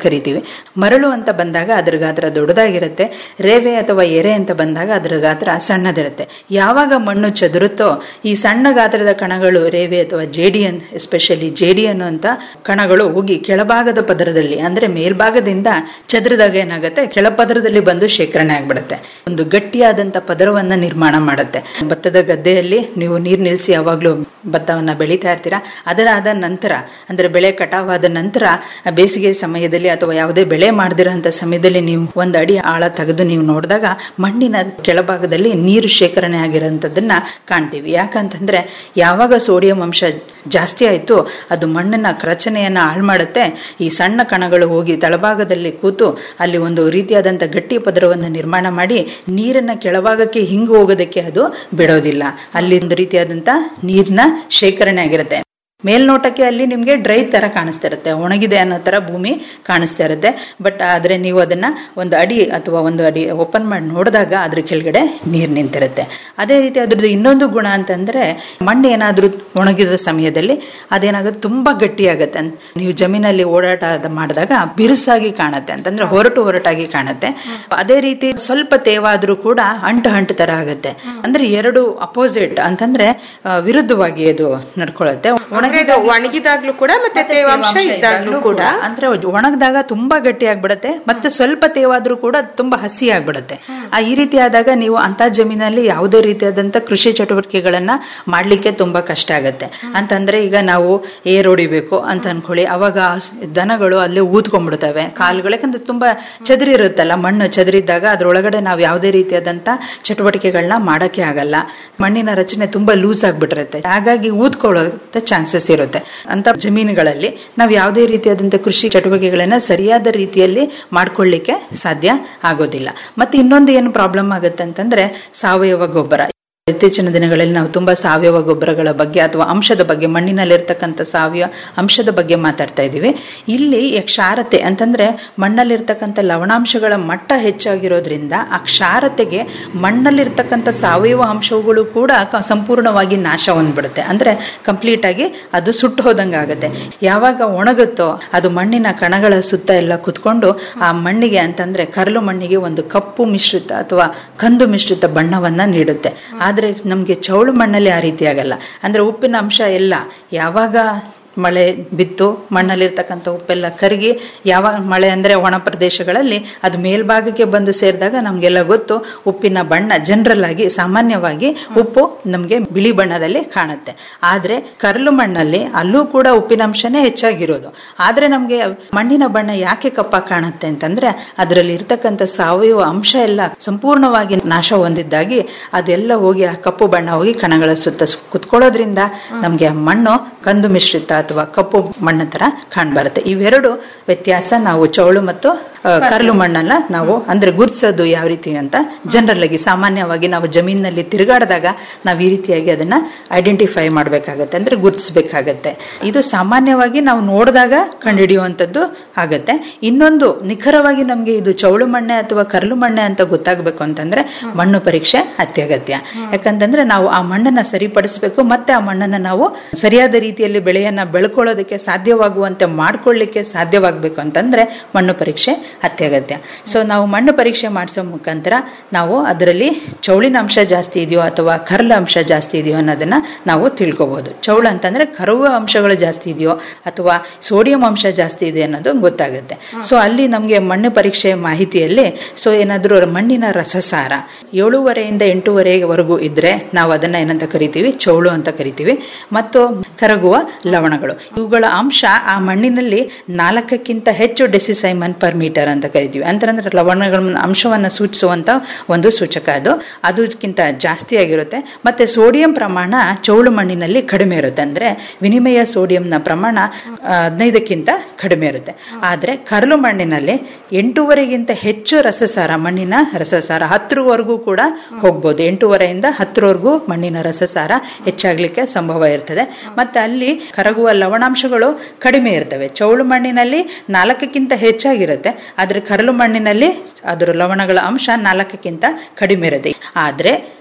ಮರಳು ಅಂತ ಬಂದಾಗ ಅದ್ರ ಗಾತ್ರ ದೊಡ್ಡದಾಗಿರುತ್ತೆ ರೇವೆ ಅಥವಾ ಎರೆ ಅಂತ ಬಂದಾಗ ಅದ್ರ ಗಾತ್ರ ಸಣ್ಣದಿರುತ್ತೆ ಯಾವಾಗ ಮಣ್ಣು ಚದುರುತ್ತೋ ಈ ಸಣ್ಣ ಗಾತ್ರದ ಕಣಗಳು ರೇವೆ ಅಥವಾ ಜೇಡಿ ಅಂತ ಎಸ್ಪೆಷಲಿ ಜೇಡಿ ಅನ್ನುವಂತ ಕಣಗಳು ಹೋಗಿ ಕೆಳಭಾಗದ ಪದರದಲ್ಲಿ ಅಂದ್ರೆ ಮೇಲ್ಭಾಗದಿಂದ ಚದುರಿದಾಗ ಏನಾಗುತ್ತೆ ಕೆಳಪದರದಲ್ಲಿ ಬಂದು ಶೇಖರಣೆ ಆಗ್ಬಿಡುತ್ತೆ ಒಂದು ಗಟ್ಟಿಯಾದಂತ ಪದರವನ್ನ ನಿರ್ಮಾಣ ಮಾಡುತ್ತೆ ಭತ್ತದ ಗದ್ದೆಯಲ್ಲಿ ನೀವು ನೀರ್ ನಿಲ್ಲಿಸಿ ಯಾವಾಗ್ಲೂ ಭತ್ತವನ್ನ ಬೆಳೀತಾ ಇರ್ತೀರಾ ಅದರಾದ ನಂತರ ಅಂದ್ರೆ ಬೆಳೆ ಕಟಾವಾದ ನಂತರ ಬೇಸಿಗೆ ಸಮಯದಲ್ಲಿ ಅಥವಾ ಯಾವುದೇ ಬೆಳೆ ಮಾಡದಿರೋಂಥ ಸಮಯದಲ್ಲಿ ನೀವು ಒಂದು ಅಡಿ ಆಳ ತೆಗೆದು ನೀವು ನೋಡಿದಾಗ ಮಣ್ಣಿನ ಕೆಳಭಾಗದಲ್ಲಿ ನೀರು ಶೇಖರಣೆ ಆಗಿರೋಂಥದ್ದನ್ನ ಕಾಣ್ತೀವಿ ಯಾಕಂತಂದ್ರೆ ಯಾವಾಗ ಸೋಡಿಯಂ ಅಂಶ ಜಾಸ್ತಿ ಆಯ್ತು ಅದು ಮಣ್ಣಿನ ರಚನೆಯನ್ನ ಹಾಳು ಮಾಡುತ್ತೆ ಈ ಸಣ್ಣ ಕಣಗಳು ಹೋಗಿ ತಳಭಾಗದಲ್ಲಿ ಕೂತು ಅಲ್ಲಿ ಒಂದು ರೀತಿಯಾದಂಥ ಗಟ್ಟಿ ಪದರವನ್ನು ನಿರ್ಮಾಣ ಮಾಡಿ ನೀರನ್ನ ಕೆಳಭಾಗಕ್ಕೆ ಹಿಂಗು ಹೋಗೋದಕ್ಕೆ ಅದು ಬಿಡೋದಿಲ್ಲ ಅಲ್ಲಿ ಒಂದು ರೀತಿಯಾದಂಥ ನೀರಿನ ಶೇಖರಣೆ ಆಗಿರುತ್ತೆ ಮೇಲ್ನೋಟಕ್ಕೆ ಅಲ್ಲಿ ನಿಮಗೆ ಡ್ರೈ ತರ ಕಾಣಿಸ್ತಾ ಇರುತ್ತೆ ಒಣಗಿದೆ ಅನ್ನೋ ತರ ಭೂಮಿ ಕಾಣಿಸ್ತಾ ಇರುತ್ತೆ ಬಟ್ ಆದ್ರೆ ನೀವು ಅದನ್ನ ಒಂದು ಅಡಿ ಅಥವಾ ಒಂದು ಅಡಿ ಓಪನ್ ಮಾಡಿ ನೋಡಿದಾಗ ಅದ್ರ ಕೆಳಗಡೆ ನೀರು ನಿಂತಿರುತ್ತೆ ಅದೇ ರೀತಿ ಅದ್ರದ್ದು ಇನ್ನೊಂದು ಗುಣ ಅಂತಂದ್ರೆ ಮಣ್ಣು ಏನಾದ್ರೂ ಒಣಗಿದ ಸಮಯದಲ್ಲಿ ಅದೇನಾಗುತ್ತೆ ತುಂಬಾ ಗಟ್ಟಿಯಾಗತ್ತೆ ಅಂತ ನೀವು ಜಮೀನಲ್ಲಿ ಓಡಾಟ ಅದ್ ಮಾಡಿದಾಗ ಬಿರುಸಾಗಿ ಕಾಣುತ್ತೆ ಅಂತಂದ್ರೆ ಹೊರಟು ಹೊರಟಾಗಿ ಕಾಣುತ್ತೆ ಅದೇ ರೀತಿ ಸ್ವಲ್ಪ ತೇವಾದ್ರೂ ಕೂಡ ಅಂಟು ಅಂಟು ತರ ಆಗುತ್ತೆ ಅಂದ್ರೆ ಎರಡು ಅಪೋಸಿಟ್ ಅಂತಂದ್ರೆ ಆ, ವಿರುದ್ಧವಾಗಿ ಅದು ನಡ್ಕೊಳ್ಳುತ್ತೆ ಅಂದ್ರೆ ಇದು ಒಣಗಿದಾಗ್ಲೂ ಕೂಡ ಮತ್ತೆ ತೇವಾಂಶ ಇದ್ದಾಗ್ಲೂ ಕೂಡ ಅಂದ್ರೆ ಒಣಗಿದಾಗ ತುಂಬಾ ಗಟ್ಟಿ ಆಗ್ಬಿಡತ್ತೆ ಮತ್ತೆ ಸ್ವಲ್ಪ ತೇವಾದ್ರೂ ಕೂಡ ತುಂಬಾ ಹಸಿ ಆಗ್ಬಿಡತ್ತೆ ಆ ಈ ರೀತಿ ಆದಾಗ ನೀವು ಅಂತ ಜಮೀನಲ್ಲಿ ಯಾವುದೇ ರೀತಿಯಾದಂತ ಕೃಷಿ ಚಟುವಟಿಕೆಗಳನ್ನ ಮಾಡ್ಲಿಕ್ಕೆ ತುಂಬಾ ಕಷ್ಟ ಆಗತ್ತೆ ಅಂತಂದ್ರೆ ಈಗ ನಾವು ಏರ್ ಹೊಡಿಬೇಕು ಅಂತ ಅನ್ಕೊಳ್ಳಿ ಅವಾಗ ಆ ಸ್- ದನಗಳು ಅಲ್ಲೇ ಊದ್ಕೊಂಡ್ಬಿಡ್ತವೆ ಕಾಲುಗಳು ಯಾಕಂದ್ರೆ ತುಂಬಾ ಚದುರಿ ಇರುತ್ತಲ್ಲ ಮಣ್ಣು ಚದುರಿದ್ದಾಗ ಅದ್ರೊಳಗಡೆ ನಾವು ಯಾವುದೇ ರೀತಿಯಾದಂತ ಚಟುವಟಿಕೆಗಳನ್ನ ಮಾಡಕ್ಕೆ ಆಗಲ್ಲ ಮಣ್ಣಿನ ರಚನೆ ತುಂಬಾ ಲೂಸ್ ಆಗ್ಬಿಟ್ಟಿರುತ್ತೆ ಹಾಗಾಗಿ ಊದ್ಕೊಳ್ಳೋ ಚಾನ್ಸಸ್ ಇರುತ್ತೆ ಅಂತ ಜಮೀನುಗಳಲ್ಲಿ ನಾವು ಯಾವುದೇ ರೀತಿಯಾದಂಥ ಕೃಷಿ ಚಟುವಟಿಕೆಗಳನ್ನ ಸರಿಯಾದ ರೀತಿಯಲ್ಲಿ ಮಾಡ್ಕೊಳ್ಳಿಕ್ಕೆ ಸಾಧ್ಯ ಆಗೋದಿಲ್ಲ ಮತ್ತೆ ಇನ್ನೊಂದು ಏನು ಪ್ರಾಬ್ಲಮ್ ಆಗುತ್ತೆ ಅಂತಂದ್ರೆ ಸಾವಯವ ಗೊಬ್ಬರ ಇತ್ತೀಚಿನ ದಿನಗಳಲ್ಲಿ ನಾವು ತುಂಬಾ ಸಾವಯವ ಗೊಬ್ಬರಗಳ ಬಗ್ಗೆ ಅಥವಾ ಅಂಶದ ಬಗ್ಗೆ ಮಣ್ಣಿನಲ್ಲಿರ್ತಕ್ಕಂಥ ಸಾವಯವ ಅಂಶದ ಬಗ್ಗೆ ಮಾತಾಡ್ತಾ ಇದ್ದೀವಿ ಇಲ್ಲಿ ಈ ಕ್ಷಾರತೆ ಅಂತಂದ್ರೆ ಮಣ್ಣಲ್ಲಿರ್ತಕ್ಕಂಥ ಲವಣಾಂಶಗಳ ಮಟ್ಟ ಹೆಚ್ಚಾಗಿರೋದ್ರಿಂದ ಆ ಕ್ಷಾರತೆಗೆ ಮಣ್ಣಲ್ಲಿರ್ತಕ್ಕಂಥ ಸಾವಯವ ಅಂಶಗಳು ಕೂಡ ಕ- ಸಂಪೂರ್ಣವಾಗಿ ನಾಶ ಹೊಂದ್ಬಿಡುತ್ತೆ ಅಂದ್ರೆ ಕಂಪ್ಲೀಟ್ ಆಗಿ ಅದು ಸುಟ್ಟು ಹೋದಂಗೆ ಆಗುತ್ತೆ ಯಾವಾಗ ಒಣಗುತ್ತೋ ಅದು ಮಣ್ಣಿನ ಕಣಗಳ ಸುತ್ತ ಎಲ್ಲ ಕುತ್ಕೊಂಡು ಆ ಮಣ್ಣಿಗೆ ಅಂತಂದ್ರೆ ಕರಲು ಮಣ್ಣಿಗೆ ಒಂದು ಕಪ್ಪು ಮಿಶ್ರಿತ ಅಥವಾ ಕಂದು ಮಿಶ್ರಿತ ಬಣ್ಣವನ್ನ ನೀಡುತ್ತೆ ಆದ್ರೆ ನಮ್ಗೆ ಚೌಳು ಮಣ್ಣಲ್ಲಿ ಆ ರೀತಿ ಆಗಲ್ಲ ಅಂದ್ರೆ ಉಪ್ಪಿನ ಅಂಶ ಎಲ್ಲ ಯಾವಾಗ ಮಳೆ ಬಿತ್ತು ಮಣ್ಣಲ್ಲಿರ್ತಕ್ಕಂಥ ಉಪ್ಪೆಲ್ಲ ಕರಗಿ ಯಾವಾಗ ಮಳೆ ಅಂದ್ರೆ ಒಣ ಪ್ರದೇಶಗಳಲ್ಲಿ ಅದು ಮೇಲ್ಭಾಗಕ್ಕೆ ಬಂದು ಸೇರಿದಾಗ ನಮ್ಗೆಲ್ಲ ಗೊತ್ತು ಉಪ್ಪಿನ ಬಣ್ಣ ಜನರಲ್ ಆಗಿ ಸಾಮಾನ್ಯವಾಗಿ ಉಪ್ಪು ನಮ್ಗೆ ಬಿಳಿ ಬಣ್ಣದಲ್ಲಿ ಕಾಣುತ್ತೆ ಆದ್ರೆ ಕರಲು ಮಣ್ಣಲ್ಲಿ ಅಲ್ಲೂ ಕೂಡ ಉಪ್ಪಿನ ಅಂಶನೇ ಹೆಚ್ಚಾಗಿರೋದು ಆದ್ರೆ ನಮ್ಗೆ ಮಣ್ಣಿನ ಬಣ್ಣ ಯಾಕೆ ಕಪ್ಪ ಕಾಣುತ್ತೆ ಅಂತಂದ್ರೆ ಅದರಲ್ಲಿ ಇರ್ತಕ್ಕಂಥ ಸಾವಯವ ಅಂಶ ಎಲ್ಲ ಸಂಪೂರ್ಣವಾಗಿ ನಾಶ ಹೊಂದಿದ್ದಾಗಿ ಅದೆಲ್ಲ ಹೋಗಿ ಆ ಕಪ್ಪು ಬಣ್ಣ ಹೋಗಿ ಕಣಗಳ ಸುತ್ತ ಸು- ಕುತ್ಕೊಳ್ಳೋದ್ರಿಂದ ನಮ್ಗೆ ಆ ಮಣ್ಣು ಕಂದು ಮಿಶ್ರಿತ ಅಥವಾ ಕಪ್ಪು ಮಣ್ಣ ತರ ಕಾಣ್ಬರುತ್ತೆ ಇವೆರಡು ವ್ಯತ್ಯಾಸ ನಾವು ಚೌಳು ಮತ್ತು ಆ, ಕರಲು ಮಣ್ಣನ್ನ ನಾವು ಅಂದ್ರೆ ಗುರ್ಸೋದು ಯಾವ ರೀತಿ ಅಂತ ಜನರಲ್ ಆಗಿ ಸಾಮಾನ್ಯವಾಗಿ ನಾವು ಜಮೀನಿನಲ್ಲಿ ತಿರುಗಾಡಿದಾಗ ನಾವು ಈ ರೀತಿಯಾಗಿ ಅದನ್ನ ಐಡೆಂಟಿಫೈ ಮಾಡ್ಬೇಕಾಗತ್ತೆ ಅಂದ್ರೆ ಗುರ್ತಿಸ್ಬೇಕಾಗತ್ತೆ ಇದು ಸಾಮಾನ್ಯವಾಗಿ ನಾವು ನೋಡಿದಾಗ ಕಂಡುಹಿಡಿಯುವಂಥದ್ದು ಆಗತ್ತೆ ಇನ್ನೊಂದು ನಿಖರವಾಗಿ ನಮ್ಗೆ ಇದು ಚೌಳು ಮಣ್ಣೆ ಅಥವಾ ಕರಲು ಮಣ್ಣೆ ಅಂತ ಗೊತ್ತಾಗಬೇಕು ಅಂತಂದ್ರೆ ಮಣ್ಣು ಪರೀಕ್ಷೆ ಅತ್ಯಗತ್ಯ ಯಾಕಂತಂದ್ರೆ ನಾವು ಆ ಮಣ್ಣನ್ನ ಸರಿಪಡಿಸಬೇಕು ಮತ್ತೆ ಆ ಮಣ್ಣನ್ನ ನಾವು ಸರಿಯಾದ ರೀತಿಯಲ್ಲಿ ಬೆಳೆಯನ್ನ ಬೆಳ್ಕೊಳ್ಳೋದಕ್ಕೆ ಸಾಧ್ಯವಾಗುವಂತೆ ಮಾಡ್ಕೊಳ್ಳಿಕ್ಕೆ ಸಾಧ್ಯವಾಗಬೇಕು ಅಂತಂದ್ರೆ ಮಣ್ಣು ಪರೀಕ್ಷೆ ಅತ್ಯಗತ್ಯ ಸೊ ನಾವು ಮಣ್ಣು ಪರೀಕ್ಷೆ ಮಾಡಿಸೋ ಮುಖಾಂತರ ನಾವು ಅದರಲ್ಲಿ ಚೌಳಿನ ಅಂಶ ಜಾಸ್ತಿ ಇದೆಯೋ ಅಥವಾ ಕರಲ ಅಂಶ ಜಾಸ್ತಿ ಇದೆಯೋ ಅನ್ನೋದನ್ನ ನಾವು ತಿಳ್ಕೊಬಹುದು ಚೌಳ ಅಂತಂದ್ರೆ ಕರುವ ಅಂಶಗಳು ಜಾಸ್ತಿ ಇದೆಯೋ ಅಥವಾ ಸೋಡಿಯಂ ಅಂಶ ಜಾಸ್ತಿ ಇದೆ ಅನ್ನೋದು ಗೊತ್ತಾಗುತ್ತೆ ಸೊ ಅಲ್ಲಿ ನಮಗೆ ಮಣ್ಣು ಪರೀಕ್ಷೆ ಮಾಹಿತಿಯಲ್ಲಿ ಸೊ ಏನಾದರೂ ಮಣ್ಣಿನ ರಸಸಾರ ಏಳೂವರೆಯಿಂದ ಎಂಟೂವರೆವರೆಗೂ ಇದ್ರೆ ನಾವು ಅದನ್ನ ಏನಂತ ಕರಿತೀವಿ ಚೌಳು ಅಂತ ಕರಿತೀವಿ ಮತ್ತು ಕರಗುವ ಲವಣಗಳು ಇವುಗಳ ಅಂಶ ಆ ಮಣ್ಣಿನಲ್ಲಿ ನಾಲ್ಕಕ್ಕಿಂತ ಹೆಚ್ಚು ಡೆಸಿಸೈಮನ್ ಪರ್ ಮೀಟರ್ ಅಂತ ಕರಿತೀವಿ ಅಂತಂದ್ರೆ ಲವಣಗಳ ಅಂಶವನ್ನ ಸೂಚಿಸುವಂತ ಒಂದು ಸೂಚಕ ಅದು ಅದಕ್ಕಿಂತ ಜಾಸ್ತಿ ಆಗಿರುತ್ತೆ ಮತ್ತೆ ಸೋಡಿಯಂ ಪ್ರಮಾಣ ಚೌಳು ಮಣ್ಣಿನಲ್ಲಿ ಕಡಿಮೆ ಇರುತ್ತೆ ಅಂದ್ರೆ ವಿನಿಮಯ ಸೋಡಿಯಂನ ಪ್ರಮಾಣ ಆ, ಹದಿನೈದಕ್ಕಿಂತ ಕಡಿಮೆ ಇರುತ್ತೆ ಆದ್ರೆ ಕರಲು ಮಣ್ಣಿನಲ್ಲಿ ಎಂಟೂವರೆಗಿಂತ ಹೆಚ್ಚು ರಸಸಾರ ಮಣ್ಣಿನ ರಸಸಾರ ಹತ್ತರವರೆಗೂ ಕೂಡ ಹೋಗ್ಬೋದು ಎಂಟೂವರೆಯಿಂದ ಹತ್ತರವರೆಗೂ ಮಣ್ಣಿನ ರಸಸಾರ ಹೆಚ್ಚಾಗ್ಲಿಕ್ಕೆ ಸಂಭವ ಇರ್ತದೆ ಮತ್ತೆ ಅಲ್ಲಿ ಕರಗುವ ಲವಣಾಂಶಗಳು ಕಡಿಮೆ ಇರ್ತವೆ ಚೌಳು ಮಣ್ಣಿನಲ್ಲಿ ನಾಲ್ಕಕ್ಕಿಂತ ಹೆಚ್ಚಾಗಿರುತ್ತೆ ಆದ್ರೆ ಕರಲು ಮಣ್ಣಿನಲ್ಲಿ ಅದರ ಲವಣಗಳ ಅಂಶ ನಾಲ್ಕಕ್ಕಿಂತ ಕಡಿಮೆ ಇರುತ್ತೆ ಆದ್ರೆ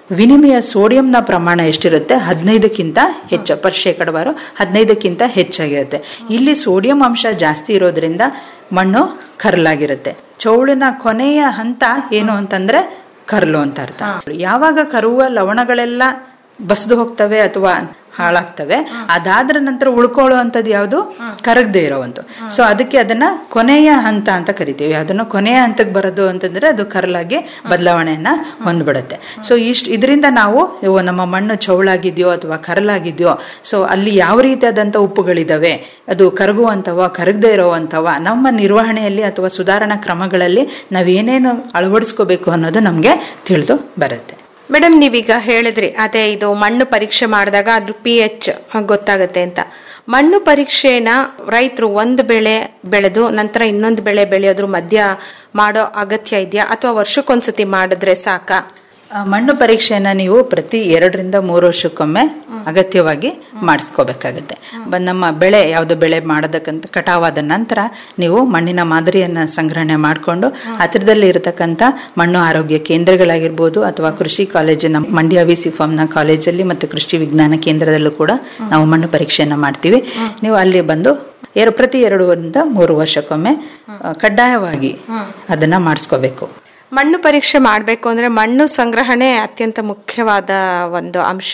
ವಿನಿಮಯ ಸೋಡಿಯಂನ ಪ್ರಮಾಣ ಎಷ್ಟಿರುತ್ತೆ ಹದಿನೈದಕ್ಕಿಂತ ಹೆಚ್ಚು ಪರ್ ಶೇಕಡವಾರು ಹದಿನೈದಕ್ಕಿಂತ ಹೆಚ್ಚಾಗಿರುತ್ತೆ ಇಲ್ಲಿ ಸೋಡಿಯಂ ಅಂಶ ಜಾಸ್ತಿ ಇರೋದ್ರಿಂದ ಮಣ್ಣು ಕರ್ಲಾಗಿರುತ್ತೆ ಚೌಳಿನ ಕೊನೆಯ ಹಂತ ಏನು ಅಂತಂದ್ರೆ ಕರ್ಲು ಅಂತ ಅರ್ಥ ಯಾವಾಗ ಕರುವ ಲವಣಗಳೆಲ್ಲ ಬಸ್ದು ಹೋಗ್ತವೆ ಅಥವಾ ಹಾಳಾಗ್ತವೆ ಅದಾದ್ರ ನಂತರ ಉಳ್ಕೊಳ್ಳುವಂಥದ್ದು ಯಾವುದು ಕರಗದೆ ಇರೋವಂತು ಸೊ ಅದಕ್ಕೆ ಅದನ್ನ ಕೊನೆಯ ಹಂತ ಅಂತ ಕರಿತೀವಿ ಅದನ್ನು ಕೊನೆಯ ಹಂತಕ್ಕೆ ಬರೋದು ಅಂತಂದ್ರೆ ಅದು ಕರಲಾಗಿ ಬದಲಾವಣೆಯನ್ನ ಹೊಂದ್ಬಿಡುತ್ತೆ ಸೊ ಇಷ್ಟ ಇದರಿಂದ ನಾವು ಇವು ನಮ್ಮ ಮಣ್ಣು ಚೌಳಾಗಿದೆಯೋ ಅಥವಾ ಕರಲಾಗಿದೆಯೋ ಸೊ ಅಲ್ಲಿ ಯಾವ ರೀತಿಯಾದಂಥ ಉಪ್ಪುಗಳಿದಾವೆ ಅದು ಕರಗುವಂಥವ ಕರಗದೆ ಇರೋವಂಥವ ನಮ್ಮ ನಿರ್ವಹಣೆಯಲ್ಲಿ ಅಥವಾ ಸುಧಾರಣಾ ಕ್ರಮಗಳಲ್ಲಿ ನಾವೇನೇನು ಅಳವಡಿಸ್ಕೋಬೇಕು ಅನ್ನೋದು ನಮಗೆ ತಿಳಿದು ಬರುತ್ತೆ ಮೇಡಮ್ ನೀವೀಗ ಹೇಳಿದ್ರಿ ಅದೇ ಇದು ಮಣ್ಣು ಪರೀಕ್ಷೆ ಮಾಡಿದಾಗ ಅದ್ರ ಪಿ ಎಚ್ ಗೊತ್ತಾಗತ್ತೆ ಅಂತ ಮಣ್ಣು ಪರೀಕ್ಷೆನ ರೈತರು ಒಂದು ಬೆಳೆ ಬೆಳೆದು ನಂತರ ಇನ್ನೊಂದು ಬೆಳೆ ಬೆಳೆಯೋದ್ರ ಮಧ್ಯ ಮಾಡೋ ಅಗತ್ಯ ಇದೆಯಾ ಅಥವಾ ವರ್ಷಕ್ಕೊಂದ್ಸತಿ ಮಾಡಿದ್ರೆ ಸಾಕಾ ಆ, ಮಣ್ಣು ಪರೀಕ್ಷೆಯನ್ನ ನೀವು ಪ್ರತಿ ಎರಡರಿಂದ ಮೂರು ವರ್ಷಕ್ಕೊಮ್ಮೆ ಅಗತ್ಯವಾಗಿ ಮಾಡಿಸ್ಕೋಬೇಕಾಗುತ್ತೆ ಬ- ನಮ್ಮ ಬೆಳೆ ಯಾವುದು ಬೆಳೆ ಮಾಡೋದಕ್ಕಂತ ಕಟಾವಾದ ನಂತರ ನೀವು ಮಣ್ಣಿನ ಮಾದರಿಯನ್ನ ಸಂಗ್ರಹಣೆ ಮಾಡಿಕೊಂಡು ಹತ್ತಿರದಲ್ಲಿ ಇರತಕ್ಕಂಥ ಮಣ್ಣು ಆರೋಗ್ಯ ಕೇಂದ್ರಗಳಾಗಿರ್ಬೋದು ಅಥವಾ ಕೃಷಿ ಕಾಲೇಜಿನ ಮಂಡ್ಯ ವಿ ಸಿ ಫಾರ್ಮ್ನ ಕಾಲೇಜಲ್ಲಿ ಮತ್ತು ಕೃಷಿ ವಿಜ್ಞಾನ ಕೇಂದ್ರದಲ್ಲೂ ಕೂಡ ನಾವು ಮಣ್ಣು ಪರೀಕ್ಷೆಯನ್ನ ಮಾಡ್ತೀವಿ ನೀವು ಅಲ್ಲಿ ಬಂದು ಎರ ಪ್ರತಿ ಎರಡರಿಂದ ಮೂರು ವರ್ಷಕ್ಕೊಮ್ಮೆ ಆ, ಕಡ್ಡಾಯವಾಗಿ ಅದನ್ನ ಮಾಡಿಸ್ಕೋಬೇಕು ಮಣ್ಣು ಪರೀಕ್ಷೆ ಮಾಡಬೇಕು ಅಂದ್ರೆ ಮಣ್ಣು ಸಂಗ್ರಹಣೆ ಅತ್ಯಂತ ಮುಖ್ಯವಾದ ಒಂದು ಅಂಶ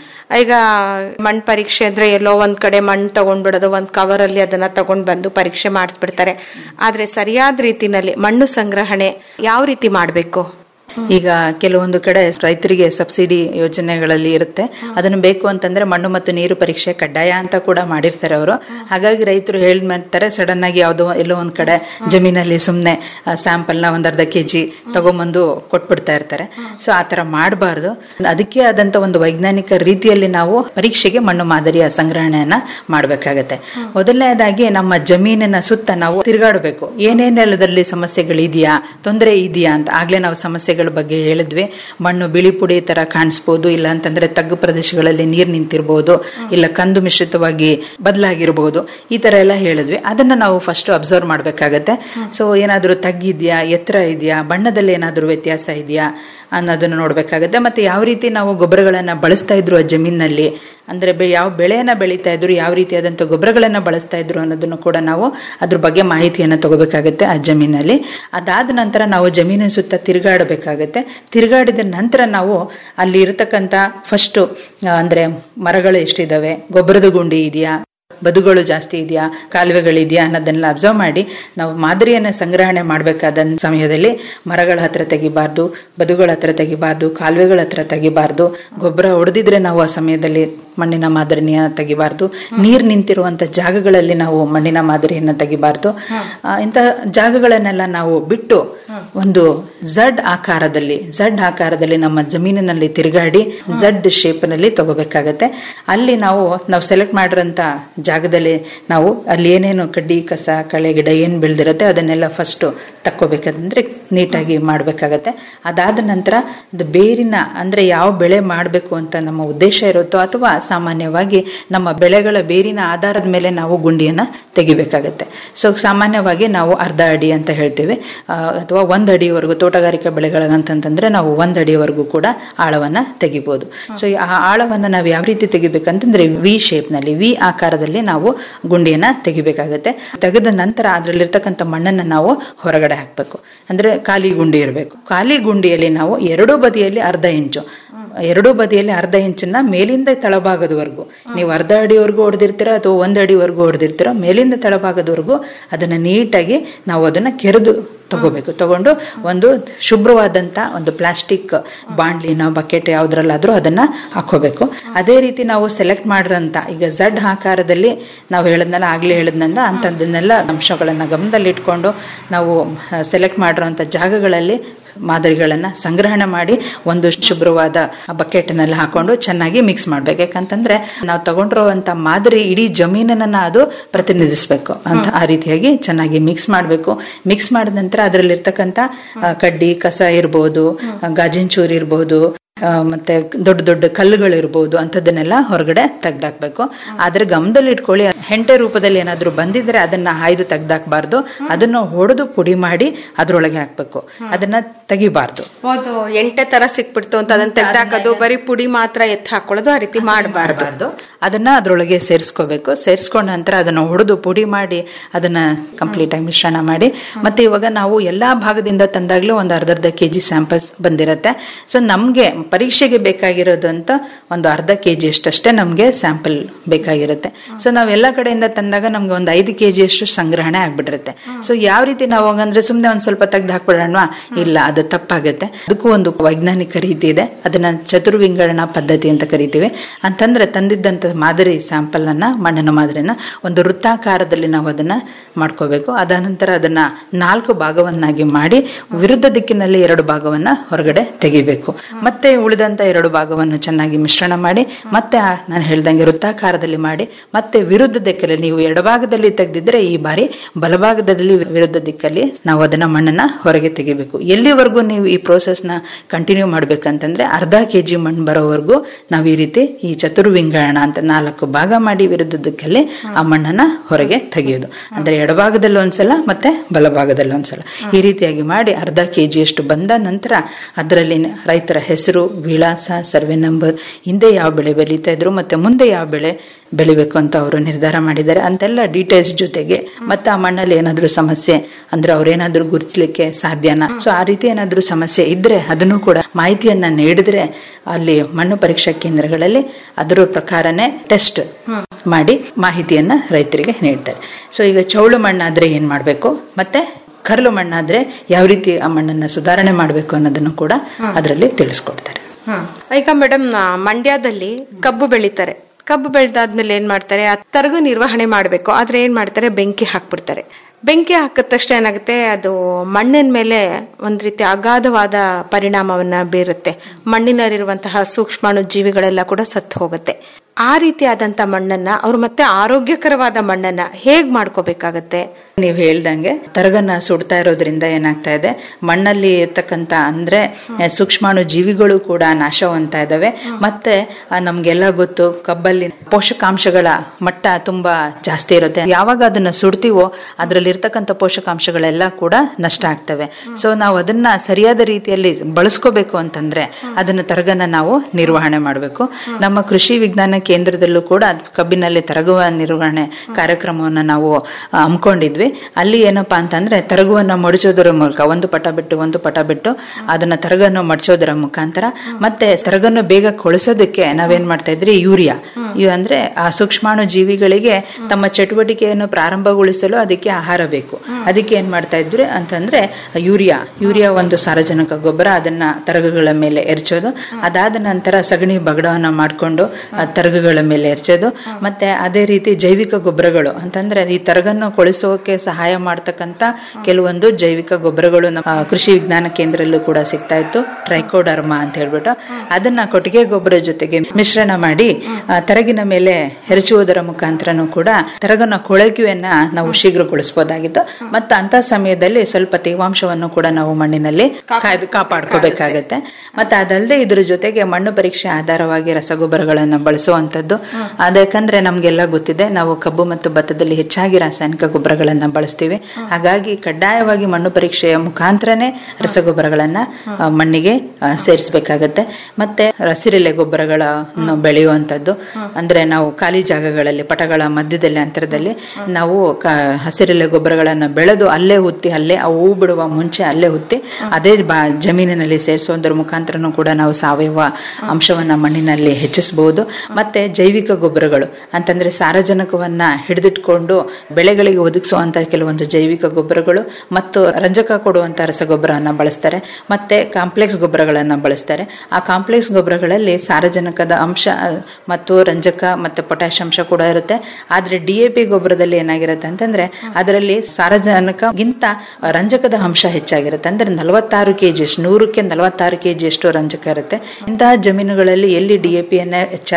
ಈಗ ಮಣ್ಣು ಪರೀಕ್ಷೆ ಅಂದ್ರೆ ಎಲ್ಲೋ ಒಂದ್ ಕಡೆ ಮಣ್ಣು ತಗೊಂಡ್ಬಿಡೋದು ಒಂದ್ ಕವರ್ ಅಲ್ಲಿ ಅದನ್ನ ತಗೊಂಡ್ ಬಂದು ಪರೀಕ್ಷೆ ಮಾಡಿಸ್ಬಿಡ್ತಾರೆ ಆದ್ರೆ ಸರಿಯಾದ ರೀತಿನಲ್ಲಿ ಮಣ್ಣು ಸಂಗ್ರಹಣೆ ಯಾವ ರೀತಿ ಮಾಡಬೇಕು ಈಗ ಕೆಲವೊಂದು ಕಡೆ ರೈತರಿಗೆ ಸಬ್ಸಿಡಿ ಯೋಜನೆಗಳಲ್ಲಿ ಇರುತ್ತೆ ಅದನ್ನು ಬೇಕು ಅಂತಂದ್ರೆ ಮಣ್ಣು ಮತ್ತು ನೀರು ಪರೀಕ್ಷೆ ಕಡ್ಡಾಯ ಅಂತ ಕೂಡ ಮಾಡಿರ್ತಾರೆ ಅವರು ಹಾಗಾಗಿ ರೈತರು ಹೇಳಿ ಮಾಡ್ತಾರೆ ಸಡನ್ ಆಗಿ ಯಾವುದೋ ಎಲ್ಲೋ ಒಂದ್ ಕಡೆ ಜಮೀನಲ್ಲಿ ಸುಮ್ಮನೆ ಸ್ಯಾಂಪಲ್ನ ಒಂದ್ ಅರ್ಧ ಕೆ ಜಿ ತಗೊಂಬಂದು ಕೊಟ್ಬಿಡ್ತಾ ಇರ್ತಾರೆ ಸೊ ಆ ಥರ ಮಾಡಬಾರ್ದು ಅದಕ್ಕೆ ಆದಂತ ಒಂದು ವೈಜ್ಞಾನಿಕ ರೀತಿಯಲ್ಲಿ ನಾವು ಪರೀಕ್ಷೆಗೆ ಮಣ್ಣು ಮಾದರಿಯ ಸಂಗ್ರಹಣೆಯನ್ನ ಮಾಡಬೇಕಾಗತ್ತೆ ಮೊದಲನೇದಾಗಿ ನಮ್ಮ ಜಮೀನಿನ ಸುತ್ತ ನಾವು ತಿರುಗಾಡಬೇಕು ಏನೇನೆಲ್ಲದಲ್ಲಿ ಸಮಸ್ಯೆಗಳಿದೆಯಾ ತೊಂದರೆ ಇದೆಯಾ ಅಂತ ಆಗ್ಲೇ ನಾವು ಸಮಸ್ಯೆಗಳ ಬಗ್ಗೆ ಹೇಳಿದ್ವಿ ಮಣ್ಣು ಬಿಳಿ ಪುಡಿ ತರ ಕಾಣಿಸ್ಬೋದು ಇಲ್ಲ ಅಂತಂದ್ರೆ ತಗ್ಗು ಪ್ರದೇಶಗಳಲ್ಲಿ ನೀರು ನಿಂತಿರ್ಬೋದು ಇಲ್ಲ ಕಂದು ಮಿಶ್ರಿತವಾಗಿ ಬದಲಾಗಿರ್ಬೋದು ಈ ತರ ಎಲ್ಲ ಹೇಳಿದ್ವಿ ಅದನ್ನ ನಾವು ಫಸ್ಟ್ ಅಬ್ಸರ್ವ್ ಮಾಡ್ಬೇಕಾಗತ್ತೆ ಸೊ ಏನಾದ್ರೂ ತಗ್ಗಿದ್ಯಾ ಎತ್ತರ ಇದೆಯಾ ಬಣ್ಣದಲ್ಲಿ ಏನಾದ್ರೂ ವ್ಯತ್ಯಾಸ ಇದೆಯಾ ಅನ್ನೋದನ್ನ ನೋಡ್ಬೇಕಾಗತ್ತೆ ಮತ್ತೆ ಯಾವ ರೀತಿ ನಾವು ಗೊಬ್ಬರಗಳನ್ನ ಬಳಸ್ತಾ ಇದ್ರು ಆ ಜಮೀನಲ್ಲಿ ಅಂದ್ರೆ ಬೆ- ಯಾವ ಬೆಳೆಯನ್ನ ಬೆಳೀತಾ ಇದ್ರು ಯಾವ ರೀತಿಯಾದಂತ ಗೊಬ್ಬರಗಳನ್ನ ಬಳಸ್ತಾ ಇದ್ರು ಅನ್ನೋದನ್ನು ಕೂಡ ನಾವು ಅದ್ರ ಬಗ್ಗೆ ಮಾಹಿತಿಯನ್ನ ತಗೋಬೇಕಾಗತ್ತೆ ಆ ಜಮೀನಲ್ಲಿ ಅದಾದ ನಂತರ ನಾವು ಜಮೀನಿನ ಸುತ್ತ ತಿರುಗಾಡಬೇಕಾಗತ್ತೆ ತಿರುಗಾಡಿದ ನಂತರ ನಾವು ಅಲ್ಲಿ ಇರತಕ್ಕಂತ ಫಸ್ಟ್ ಅಂದ್ರೆ ಮರಗಳು ಎಷ್ಟಿದಾವೆ ಗೊಬ್ಬರದ ಗುಂಡಿ ಇದೆಯಾ ಬದುಗಳು ಜಾಸ್ತಿ ಇದೆಯಾ ಕಾಲುವೆಗಳಿದೆಯಾ ಅನ್ನೋದನ್ನೆಲ್ಲ ಅಬ್ಸರ್ವ್ ಮಾಡಿ ನಾವು ಮಾದರಿಯನ್ನು ಸಂಗ್ರಹಣೆ ಮಾಡಬೇಕಾದ ಸಮಯದಲ್ಲಿ ಮರಗಳ ಹತ್ರ ತೆಗಿಬಾರ್ದು ಬದುಗಳ ಹತ್ರ ತೆಗಿಬಾರ್ದು ಕಾಲುವೆಗಳ ಹತ್ರ ತೆಗಿಬಾರ್ದು ಗೊಬ್ಬರ ಹೊಡೆದಿದ್ರೆ ನಾವು ಆ ಸಮಯದಲ್ಲಿ ಮಣ್ಣಿನ ಮಾದರಿನ ತೆಗಿಬಾರ್ದು ನೀರು ನಿಂತಿರುವಂತ ಜಾಗಗಳಲ್ಲಿ ನಾವು ಮಣ್ಣಿನ ಮಾದರಿಯನ್ನ ತೆಗಿಬಾರ್ದು ಆ, ಇಂಥ ಜಾಗಗಳನ್ನೆಲ್ಲ ನಾವು ಬಿಟ್ಟು ಒಂದು ಝಡ್ ಆಕಾರದಲ್ಲಿ ಝಡ್ ಆಕಾರದಲ್ಲಿ ನಮ್ಮ ಜಮೀನಿನಲ್ಲಿ ತಿರುಗಾಡಿ ಝಡ್ ಶೇಪ್ ನಲ್ಲಿ ತಗೋಬೇಕಾಗತ್ತೆ ಅಲ್ಲಿ ನಾವು ನಾವು ಸೆಲೆಕ್ಟ್ ಮಾಡಿರೋಂತ ಜಾಗದಲ್ಲಿ ನಾವು ಅಲ್ಲಿ ಏನೇನು ಕಡ್ಡಿ ಕಸ ಕಳೆ ಗಿಡ ಏನ್ ಬೆಳೆದಿರುತ್ತೆ ಅದನ್ನೆಲ್ಲ ಫಸ್ಟ್ ತಕ್ಕೋಬೇಕಂದ್ರೆ ನೀಟಾಗಿ ಮಾಡ್ಬೇಕಾಗತ್ತೆ ಅದಾದ ನಂತರ ಅದು ಬೇರಿನ ಅಂದ್ರೆ ಯಾವ ಬೆಳೆ ಮಾಡಬೇಕು ಅಂತ ನಮ್ಮ ಉದ್ದೇಶ ಇರುತ್ತೋ ಅಥವಾ ಸಾಮಾನ್ಯವಾಗಿ ನಮ್ಮ ಬೆಳೆಗಳ ಬೇರಿನ ಆಧಾರದ ಮೇಲೆ ನಾವು ಗುಂಡಿಯನ್ನ ತೆಗಿಬೇಕಾಗತ್ತೆ ಸೊ ಸಾಮಾನ್ಯವಾಗಿ ನಾವು ಅರ್ಧ ಅಡಿ ಅಂತ ಹೇಳ್ತೇವೆ ಆ, ಅಥವಾ ಒಂದ್ ಅಡಿವರೆಗೂ ತೋಟಗಾರಿಕಾ ಬೆಳೆಗಳಂತಂದ್ರೆ ನಾವು ಒಂದ್ ಅಡಿವರೆಗೂ ಕೂಡ ಆಳವನ್ನ ತೆಗಿಬಹುದು ಸೊ ಆ ಆಳವನ್ನ ನಾವು ಯಾವ ರೀತಿ ತೆಗಿಬೇಕಂತಂದ್ರೆ ವಿ ಶೇಪ್ ನಲ್ಲಿ ವಿ ಆಕಾರದಲ್ಲಿ ನಾವು ಗುಂಡಿಯನ್ನ ತೆಗಿಬೇಕಾಗತ್ತೆ ತೆಗೆದ ನಂತರ ಅದರಲ್ಲಿರ್ತಕ್ಕಂಥ ಮಣ್ಣನ್ನ ನಾವು ಹೊರಗಡೆ ಹಾಕ್ಬೇಕು ಅಂದ್ರೆ ಖಾಲಿ ಗುಂಡಿ ಇರಬೇಕು ಖಾಲಿ ಗುಂಡಿಯಲ್ಲಿ ನಾವು ಎರಡೂ ಬದಿಯಲ್ಲಿ ಅರ್ಧ ಇಂಚು ಎರಡೂ ಬದಿಯಲ್ಲಿ ಅರ್ಧ ಇಂಚನ್ನ ಮೇಲಿಂದ ತಳಭಾಗದವರೆಗೂ ನೀವು ಅರ್ಧ ಅಡಿವರೆಗೂ ಹೊಡೆದಿರ್ತೀರ ಅಥವಾ ಒಂದ್ ಅಡಿವರೆಗೂ ಹೊಡೆದಿರ್ತೀರ ಮೇಲಿಂದ ತಳಭಾಗದವರೆಗೂ ಅದನ್ನ ನೀಟಾಗಿ ನಾವು ಅದನ್ನ ಕೆರೆದು ತಗೋಬೇಕು ತಗೊಂಡು ಒಂದು ಶುಭ್ರವಾದಂತ ಒಂದು ಪ್ಲಾಸ್ಟಿಕ್ ಬಾಂಡ್ಲಿನ ಬಕೆಟ್ ಯಾವ್ದ್ರಲ್ಲಾದ್ರೂ ಅದನ್ನ ಹಾಕೋಬೇಕು ಅದೇ ರೀತಿ ನಾವು ಸೆಲೆಕ್ಟ್ ಮಾಡಿರೋಂತ ಈಗ ಝಡ್ ಆಕಾರದಲ್ಲಿ ನಾವು ಹೇಳದ್ನಲ್ಲ ಆಗ್ಲೇ ಹೇಳದ್ನಲ್ಲ ಅಂತದನ್ನೆಲ್ಲ ಅಂಶಗಳನ್ನ ಗಮನದಲ್ಲಿ ಇಟ್ಕೊಂಡು ನಾವು ಸೆಲೆಕ್ಟ್ ಮಾಡಿರೋಂಥ ಜಾಗಗಳಲ್ಲಿ ಮಾದರಿಗಳನ್ನ ಸಂಗ್ರಹಣೆ ಮಾಡಿ ಒಂದು ಶುಭ್ರವಾದ ಬಕೆಟ್ನೆಲ್ಲ ಹಾಕೊಂಡು ಚೆನ್ನಾಗಿ ಮಿಕ್ಸ್ ಮಾಡ್ಬೇಕು ಯಾಕಂತಂದ್ರೆ ನಾವು ತಗೊಂಡಿರುವಂತ ಮಾದರಿ ಇಡೀ ಜಮೀನನ್ನ ಅದು ಪ್ರತಿನಿಧಿಸಬೇಕು ಅಂತ ಆ ರೀತಿಯಾಗಿ ಚೆನ್ನಾಗಿ ಮಿಕ್ಸ್ ಮಾಡಬೇಕು ಮಿಕ್ಸ್ ಮಾಡಿದ ನಂತರ ಅದರಲ್ಲಿರ್ತಕ್ಕಂಥ ಆ, ಕಡ್ಡಿ ಕಸ ಇರ್ಬೋದು ಗಾಜಿನ ಚೂರು ಇರ್ಬೋದು ಆ, ಮತ್ತೆ ದೊಡ್ಡ ದೊಡ್ಡ ಕಲ್ಲುಗಳಿರ್ಬೋದು ಅಂಥದ್ದನ್ನೆಲ್ಲ ಹೊರಗಡೆ ತೆಗ್ದಾಕ್ಬೇಕು ಆದ್ರೆ ಗಮನದಲ್ಲಿ ಇಟ್ಕೊಳ್ಳಿ ಹೆಂಟೆ ರೂಪದಲ್ಲಿ ಏನಾದ್ರೂ ಬಂದಿದ್ರೆ ಅದನ್ನ ಹಾಯ್ದು ತೆಗ್ದಾಕ್ಬಾರ್ದು ಅದನ್ನ ಹೊಡೆದು ಪುಡಿ ಮಾಡಿ ಅದ್ರೊಳಗೆ ಹಾಕ್ಬೇಕು ಅದನ್ನ ತೆಗಿಬಾರ್ದು ಹೌದು ಎಂಟೆ ತರ ಸಿಕ್ಬಿಡ್ತು ಅಂತ ಅದನ್ನ ತೆಗ್ದಾಕೋದು ಬರೀ ಪುಡಿ ಮಾತ್ರ ಎತ್ತು ಹಾಕೊಳ್ಳೋದು ಆ ರೀತಿ ಮಾಡಬಾರ್ದು ಮಾಡಬಾರ್ದು ಅದನ್ನ ಅದ್ರೊಳಗೆ ಸೇರಿಸ್ಕೋಬೇಕು ಸೇರಿಸ್ಕೊಂಡ ನಂತರ ಅದನ್ನ ಹೊಡೆದು ಪುಡಿ ಮಾಡಿ ಅದನ್ನ ಕಂಪ್ಲೀಟ್ ಆಗಿ ಮಿಶ್ರಣ ಮಾಡಿ ಮತ್ತೆ ಇವಾಗ ನಾವು ಎಲ್ಲಾ ಭಾಗದಿಂದ ತಂದಾಗ್ಲೂ ಒಂದು ಅರ್ಧ ಅರ್ಧ ಕೆ ಜಿ ಸ್ಯಾಂಪಲ್ಸ್ ಬಂದಿರತ್ತೆ ಸೊ ನಮ್ಗೆ ಪರೀಕ್ಷೆಗೆ ಬೇಕಾಗಿರೋದು ಅಂತ ಒಂದು ಅರ್ಧ ಕೆ ಜಿ ಅಷ್ಟೇ ನಮ್ಗೆ ಸ್ಯಾಂಪಲ್ ಬೇಕಾಗಿರುತ್ತೆ ಸೊ ನಾವ್ ಎಲ್ಲಾ ಕಡೆಯಿಂದ ತಂದಾಗ ನಮ್ಗೆ ಒಂದು ಐದು ಕೆ ಜಿ ಅಷ್ಟು ಸಂಗ್ರಹಣೆ ಆಗ್ಬಿಟ್ಟಿರುತ್ತೆ ಸೊ ಯಾವ ರೀತಿ ನಾವು ಹಂಗಂದ್ರೆ ಸುಮ್ನೆ ಒಂದ್ ಸ್ವಲ್ಪ ತೆಗ್ದು ಹಾಕ್ಬಿಡೋಣವಾ ಇಲ್ಲ ಅದು ತಪ್ಪಾಗುತ್ತೆ ಅದಕ್ಕೂ ಒಂದು ವೈಜ್ಞಾನಿಕ ರೀತಿ ಇದೆ ಅದನ್ನ ಚತುರ್ವಿಂಗಡಣಾ ಪದ್ಧತಿ ಅಂತ ಕರಿತೀವಿ ಅಂತಂದ್ರೆ ತಂದಿದ್ದಂತ ಮಾದರಿ ಸ್ಯಾಂಪಲ್ ಅನ್ನ ಮಣ್ಣಿನ ಮಾದರಿನ ಒಂದು ವೃತ್ತಾಕಾರದಲ್ಲಿ ನಾವು ಅದನ್ನ ಮಾಡ್ಕೋಬೇಕು ಅದ ನಂತರ ಅದನ್ನ ನಾಲ್ಕು ಭಾಗವನ್ನಾಗಿ ಮಾಡಿ ವಿರುದ್ಧ ದಿಕ್ಕಿನಲ್ಲಿ ಎರಡು ಭಾಗವನ್ನ ಹೊರಗಡೆ ತೆಗಿಬೇಕು ಮತ್ತೆ ಉಳಿದಂತ ಎರಡು ಭಾಗವನ್ನು ಚೆನ್ನಾಗಿ ಮಿಶ್ರಣ ಮಾಡಿ ಮತ್ತೆ ಆ ನಾನು ಹೇಳ್ದಂಗೆ ವೃತ್ತಾಕಾರದಲ್ಲಿ ಮಾಡಿ ಮತ್ತೆ ವಿರುದ್ಧ ದಿಕ್ಕಲ್ಲಿ ನೀವು ಎಡಭಾಗದಲ್ಲಿ ತೆಗೆದಿದ್ರೆ ಈ ಬಾರಿ ಬಲಭಾಗದಲ್ಲಿ ವಿರುದ್ಧ ದಿಕ್ಕಲ್ಲಿ ನಾವು ಅದನ್ನ ಮಣ್ಣನ್ನ ಹೊರಗೆ ತೆಗಿಬೇಕು ಎಲ್ಲಿವರೆಗೂ ನೀವು ಈ ಪ್ರೋಸೆಸ್ ನ ಕಂಟಿನ್ಯೂ ಮಾಡ್ಬೇಕಂತಂದ್ರೆ ಅರ್ಧ ಕೆಜಿ ಮಣ್ಣು ಬರೋವರೆಗೂ ನಾವು ಈ ರೀತಿ ಈ ಚತುರ್ವಿಂಗಣ ಅಂತ ನಾಲ್ಕು ಭಾಗ ಮಾಡಿ ವಿರುದ್ಧ ದಿಕ್ಕಲ್ಲಿ ಆ ಮಣ್ಣನ್ನ ಹೊರಗೆ ತೆಗೆಯೋದು ಅಂದ್ರೆ ಎಡಭಾಗದಲ್ಲಿ ಒಂದ್ಸಲ ಮತ್ತೆ ಬಲಭಾಗದಲ್ಲಿ ಒಂದ್ಸಲ ಈ ರೀತಿಯಾಗಿ ಮಾಡಿ ಅರ್ಧ ಕೆಜಿ ಅಷ್ಟು ಬಂದ ನಂತರ ಅದರಲ್ಲಿ ರೈತರ ಹೆಸರು ವಿಳಾಸ ಸರ್ವೆ ನಂಬರ್ ಹಿಂದೆ ಯಾವ ಬೆಳೆ ಬೆಳೀತಾ ಇದ್ರು ಮತ್ತೆ ಮುಂದೆ ಯಾವ ಬೆಳೆ ಬೆಳಿಬೇಕು ಅಂತ ಅವರು ನಿರ್ಧಾರ ಮಾಡಿದ್ದಾರೆ ಅಂತೆಲ್ಲ ಡೀಟೇಲ್ಸ್ ಜೊತೆಗೆ ಮತ್ತೆ ಆ ಮಣ್ಣಲ್ಲಿ ಏನಾದ್ರೂ ಸಮಸ್ಯೆ ಅಂದ್ರೆ ಅವ್ರೇನಾದ್ರೂ ಗುರುತಿಸ್ಲಿಕ್ಕೆ ಸಾಧ್ಯನಾ ಸೊ ಆ ರೀತಿ ಏನಾದ್ರೂ ಸಮಸ್ಯೆ ಇದ್ರೆ ಅದನ್ನು ಕೂಡ ಮಾಹಿತಿಯನ್ನ ನೀಡಿದ್ರೆ ಅಲ್ಲಿ ಮಣ್ಣು ಪರೀಕ್ಷಾ ಕೇಂದ್ರಗಳಲ್ಲಿ ಅದರ ಪ್ರಕಾರನೇ ಟೆಸ್ಟ್ ಮಾಡಿ ಮಾಹಿತಿಯನ್ನ ರೈತರಿಗೆ ನೀಡ್ತಾರೆ ಸೊ ಈಗ ಚೌಳು ಮಣ್ಣಾದ್ರೆ ಏನ್ ಮಾಡ್ಬೇಕು ಮತ್ತೆ ಕರಲು ಮಣ್ಣಾದ್ರೆ ಯಾವ ರೀತಿ ಆ ಮಣ್ಣನ್ನ ಸುಧಾರಣೆ ಮಾಡಬೇಕು ಅನ್ನೋದನ್ನು ಕೂಡ ಅದರಲ್ಲಿ ತಿಳಿಸ್ಕೊಡ್ತಾರೆ ಈಗ ಮೇಡಮ್ ಮಂಡ್ಯದಲ್ಲಿ ಕಬ್ಬು ಬೆಳಿತಾರೆ ಕಬ್ಬು ಬೆಳೆದಾದ್ಮೇಲೆ ಏನ್ ಮಾಡ್ತಾರೆ ಆ ತರಗು ನಿರ್ವಹಣೆ ಮಾಡಬೇಕು ಆದ್ರೆ ಏನ್ ಮಾಡ್ತಾರೆ ಬೆಂಕಿ ಹಾಕ್ಬಿಡ್ತಾರೆ ಬೆಂಕಿ ಹಾಕಿದ ತಕ್ಷಣ ಏನಾಗುತ್ತೆ ಅದು ಮಣ್ಣಿನ ಮೇಲೆ ಒಂದ್ ರೀತಿ ಅಗಾಧವಾದ ಪರಿಣಾಮವನ್ನ ಬೀರುತ್ತೆ ಮಣ್ಣಿನಲ್ಲಿರುವಂತಹ ಸೂಕ್ಷ್ಮಾಣು ಜೀವಿಗಳೆಲ್ಲ ಕೂಡ ಸತ್ತು ಹೋಗುತ್ತೆ ಆ ರೀತಿಯಾದಂತ ಮಣ್ಣನ್ನ ಅವ್ರು ಮತ್ತೆ ಆರೋಗ್ಯಕರವಾದ ಮಣ್ಣನ್ನ ಹೇಗ್ ಮಾಡ್ಕೋಬೇಕಾಗತ್ತೆ ನೀವು ಹೇಳ್ದಂಗೆ ತರಗನ್ನ ಸುಡ್ತಾ ಇರೋದ್ರಿಂದ ಏನಾಗ್ತಾ ಇದೆ ಮಣ್ಣಲ್ಲಿ ಇರ್ತಕ್ಕಂತ ಅಂದ್ರೆ ಸೂಕ್ಷ್ಮಾಣು ಜೀವಿಗಳು ಕೂಡ ನಾಶ ಹೊಂದ್ತಾ ಇದಾವೆ ಮತ್ತೆ ಆ, ನಮ್ಗೆಲ್ಲ ಗೊತ್ತು ಕಬ್ಬಲ್ಲಿ ಪೋಷಕಾಂಶಗಳ ಮಟ್ಟ ತುಂಬಾ ಜಾಸ್ತಿ ಇರುತ್ತೆ ಯಾವಾಗ ಅದನ್ನ ಸುಡ್ತೀವೋ ಅದ್ರಲ್ಲಿ ಇರ್ತಕ್ಕಂಥ ಪೋಷಕಾಂಶಗಳೆಲ್ಲ ಕೂಡ ನಷ್ಟ ಆಗ್ತವೆ ಸೊ ನಾವು ಅದನ್ನ ಸರಿಯಾದ ರೀತಿಯಲ್ಲಿ ಬಳಸ್ಕೋಬೇಕು ಅಂತಂದ್ರೆ ಅದನ್ನ ತರಗನ್ನ ನಾವು ನಿರ್ವಹಣೆ ಮಾಡಬೇಕು ನಮ್ಮ ಕೃಷಿ ವಿಜ್ಞಾನ ಕೇಂದ್ರದಲ್ಲೂ ಕೂಡ ಕಬ್ಬಿನಲ್ಲಿ ತರಗುವ ನಿರ್ವಹಣೆ ಕಾರ್ಯಕ್ರಮವನ್ನ ನಾವು ಆ, ಹಮ್ಮಿಕೊಂಡಿದ್ವಿ ಅಲ್ಲಿ ಏನಪ್ಪಾ ಅಂತಂದ್ರೆ ತರಗುವನ್ನ ಮಡಚೋದರ ಮೂಲಕ ಒಂದು ಪಟ ಬಿಟ್ಟು ಒಂದು ಪಟ ಬಿಟ್ಟು ಅದನ್ನ ತರಗನ್ನು ಮಡಚೋದರ ಮುಖಾಂತರ ಮತ್ತೆ ತರಗನ್ನು ಬೇಗ ಕೊಳಿಸೋದಕ್ಕೆ ನಾವೇನ್ ಮಾಡ್ತಾ ಇದ್ರಿ ಯೂರಿಯಾ ಇವು ಅಂದ್ರೆ ಆ ಸೂಕ್ಷ್ಮಾಣು ಜೀವಿಗಳಿಗೆ ತಮ್ಮ ಚಟುವಟಿಕೆಯನ್ನು ಪ್ರಾರಂಭಗೊಳಿಸಲು ಅದಕ್ಕೆ ಆಹಾರ ಬೇಕು ಅದಕ್ಕೆ ಏನ್ ಮಾಡ್ತಾ ಇದ್ವಿ ಅಂತಂದ್ರೆ ಯೂರಿಯಾ ಯೂರಿಯಾ ಒಂದು ಸಾರಜನಕ ಗೊಬ್ಬರ ಅದನ್ನ ತರಗುಗಳ ಮೇಲೆ ಎರಚೋದು ಅದಾದ ನಂತರ ಸಗಣಿ ಬಗಡವನ್ನ ಮಾಡ್ಕೊಂಡು ಆ ತರಗುಗಳ ಮೇಲೆ ಎರಚೋದು ಮತ್ತೆ ಅದೇ ರೀತಿ ಜೈವಿಕ ಗೊಬ್ಬರಗಳು ಅಂತಂದ್ರೆ ಈ ತರಗನ್ನು ಕೊಳಿಸೋಕೆ ಸಹಾಯ ಮಾಡ್ತಕ್ಕಂತ ಕೆಲವೊಂದು ಜೈವಿಕ ಗೊಬ್ಬರಗಳು ನಮ್ಮ ಆ, ಕೃಷಿ ವಿಜ್ಞಾನ ಕೇಂದ್ರಲ್ಲೂ ಕೂಡ ಸಿಗ್ತಾ ಇತ್ತು ಟ್ರೈಕೋಡರ್ಮಾ ಅಂತ ಹೇಳ್ಬಿಟ್ಟು ಅದನ್ನ ಕೊಟ್ಟಿಗೆ ಗೊಬ್ಬರ ಜೊತೆಗೆ ಮಿಶ್ರಣ ಮಾಡಿ ಆ, ತರಗಿನ ಮೇಲೆ ಎರಚುವುದರ ಮುಖಾಂತರನೂ ಕೂಡ ತರಗನ ಕೊಳಕೆಯನ್ನ ನಾವು ಶೀಘ್ರಗೊಳಿಸಬಹುದಾಗಿತ್ತು ಮತ್ತು ಅಂತ ಸಮಯದಲ್ಲಿ ಸ್ವಲ್ಪ ತೇವಾಂಶವನ್ನು ಕೂಡ ನಾವು ಮಣ್ಣಿನಲ್ಲಿ ಕಾಯ್ದು ಕಾಪಾಡ್ಕೋಬೇಕಾಗತ್ತೆ ಮತ್ತೆ ಅದಲ್ಲದೆ ಇದ್ರ ಜೊತೆಗೆ ಮಣ್ಣು ಪರೀಕ್ಷೆ ಆಧಾರವಾಗಿ ರಸಗೊಬ್ಬರಗಳನ್ನ ಬಳಸುವಂತದ್ದು ಅದಕ್ಕಂದ್ರೆ ನಮ್ಗೆಲ್ಲ ಗೊತ್ತಿದೆ ನಾವು ಕಬ್ಬು ಮತ್ತು ಭತ್ತದಲ್ಲಿ ಹೆಚ್ಚಾಗಿ ರಾಸಾಯನಿಕ ಗೊಬ್ಬರಗಳನ್ನ ಬಳಸ್ತೀವಿ ಹಾಗಾಗಿ ಕಡ್ಡಾಯವಾಗಿ ಮಣ್ಣು ಪರೀಕ್ಷೆಯ ಮುಖಾಂತರನೇ ರಸಗೊಬ್ಬರಗಳನ್ನ ಆ, ಮಣ್ಣಿಗೆ ಆ, ಸೇರಿಸಬೇಕಾಗತ್ತೆ ಮತ್ತೆ ಹಸಿರೆಲೆ ಗೊಬ್ಬರಗಳನ್ನು ಬೆಳೆಯುವಂತದ್ದು ಅಂದ್ರೆ ನಾವು ಖಾಲಿ ಜಾಗಗಳಲ್ಲಿ ಪಟಗಳ ಮಧ್ಯದಲ್ಲಿ ಅಂತರದಲ್ಲಿ ನಾವು ಕ- ಹಸಿರೆಲೆ ಗೊಬ್ಬರಗಳನ್ನ ಬೆಳೆದು ಅಲ್ಲೇ ಹುತ್ತಿ ಅಲ್ಲೇ ಅವು ಹೂ ಬಿಡುವ ಮುಂಚೆ ಅಲ್ಲೇ ಹುತ್ತಿ ಅದೇ ಬಾ ಜಮೀನಿನಲ್ಲಿ ಸೇರಿಸೋದ್ರ ಮುಖಾಂತರನೂ ಕೂಡ ನಾವು ಸಾವಯವ ಅಂಶವನ್ನ ಮಣ್ಣಿನಲ್ಲಿ ಹೆಚ್ಚಿಸಬಹುದು ಮತ್ತೆ ಜೈವಿಕ ಗೊಬ್ಬರಗಳು ಅಂತಂದ್ರೆ ಸಾರಜನಕವನ್ನ ಹಿಡಿದಿಟ್ಕೊಂಡು ಬೆಳೆಗಳಿಗೆ ಒದಗಿಸುವಂತ ಕೆಲವೊಂದು ಜೈವಿಕ ಗೊಬ್ಬರಗಳು ಮತ್ತು ರಂಜಕ ಕೊಡುವಂತ ರಸಗೊಬ್ಬರವನ್ನ ಬಳಸ್ತಾರೆ ಮತ್ತೆ ಕಾಂಪ್ಲೆಕ್ಸ್ ಗೊಬ್ಬರಗಳನ್ನ ಬಳಸ್ತಾರೆ ಆ ಕಾಂಪ್ಲೆಕ್ಸ್ ಗೊಬ್ಬರಗಳಲ್ಲಿ ಸಾರಜನಕದ ಅಂಶ ಆ, ಮತ್ತು ರಂಜಕ ಮತ್ತೆ ಪೊಟ್ಯಾಶ್ ಅಂಶ ಕೂಡ ಇರುತ್ತೆ ಆದ್ರೆ ಡಿ ಎ ಪಿ ಗೊಬ್ಬರದಲ್ಲಿ ಏನಾಗಿರುತ್ತೆ ಅಂತಂದ್ರೆ ಅದರಲ್ಲಿ ಸಾರಜನಕಗಿಂತ ರಂಜಕದ ಅಂಶ ಹೆಚ್ಚಾಗಿರುತ್ತೆ ಅಂದ್ರೆ ನಲವತ್ತಾರು ಕೆಜಿ ನೂರಕ್ಕೆ ನಲವತ್ತಾರು ಕೆಜಿ ಅಷ್ಟು ರಂಜಕ ಇರುತ್ತೆ ಇಂತಹ ಜಮೀನುಗಳಲ್ಲಿ ಎಲ್ಲಿ ಡಿ ಎ ಪಿಯನ್ನ ಹೆಚ್ಚಾಗಿ ಬಳಸ್ತಾರೆ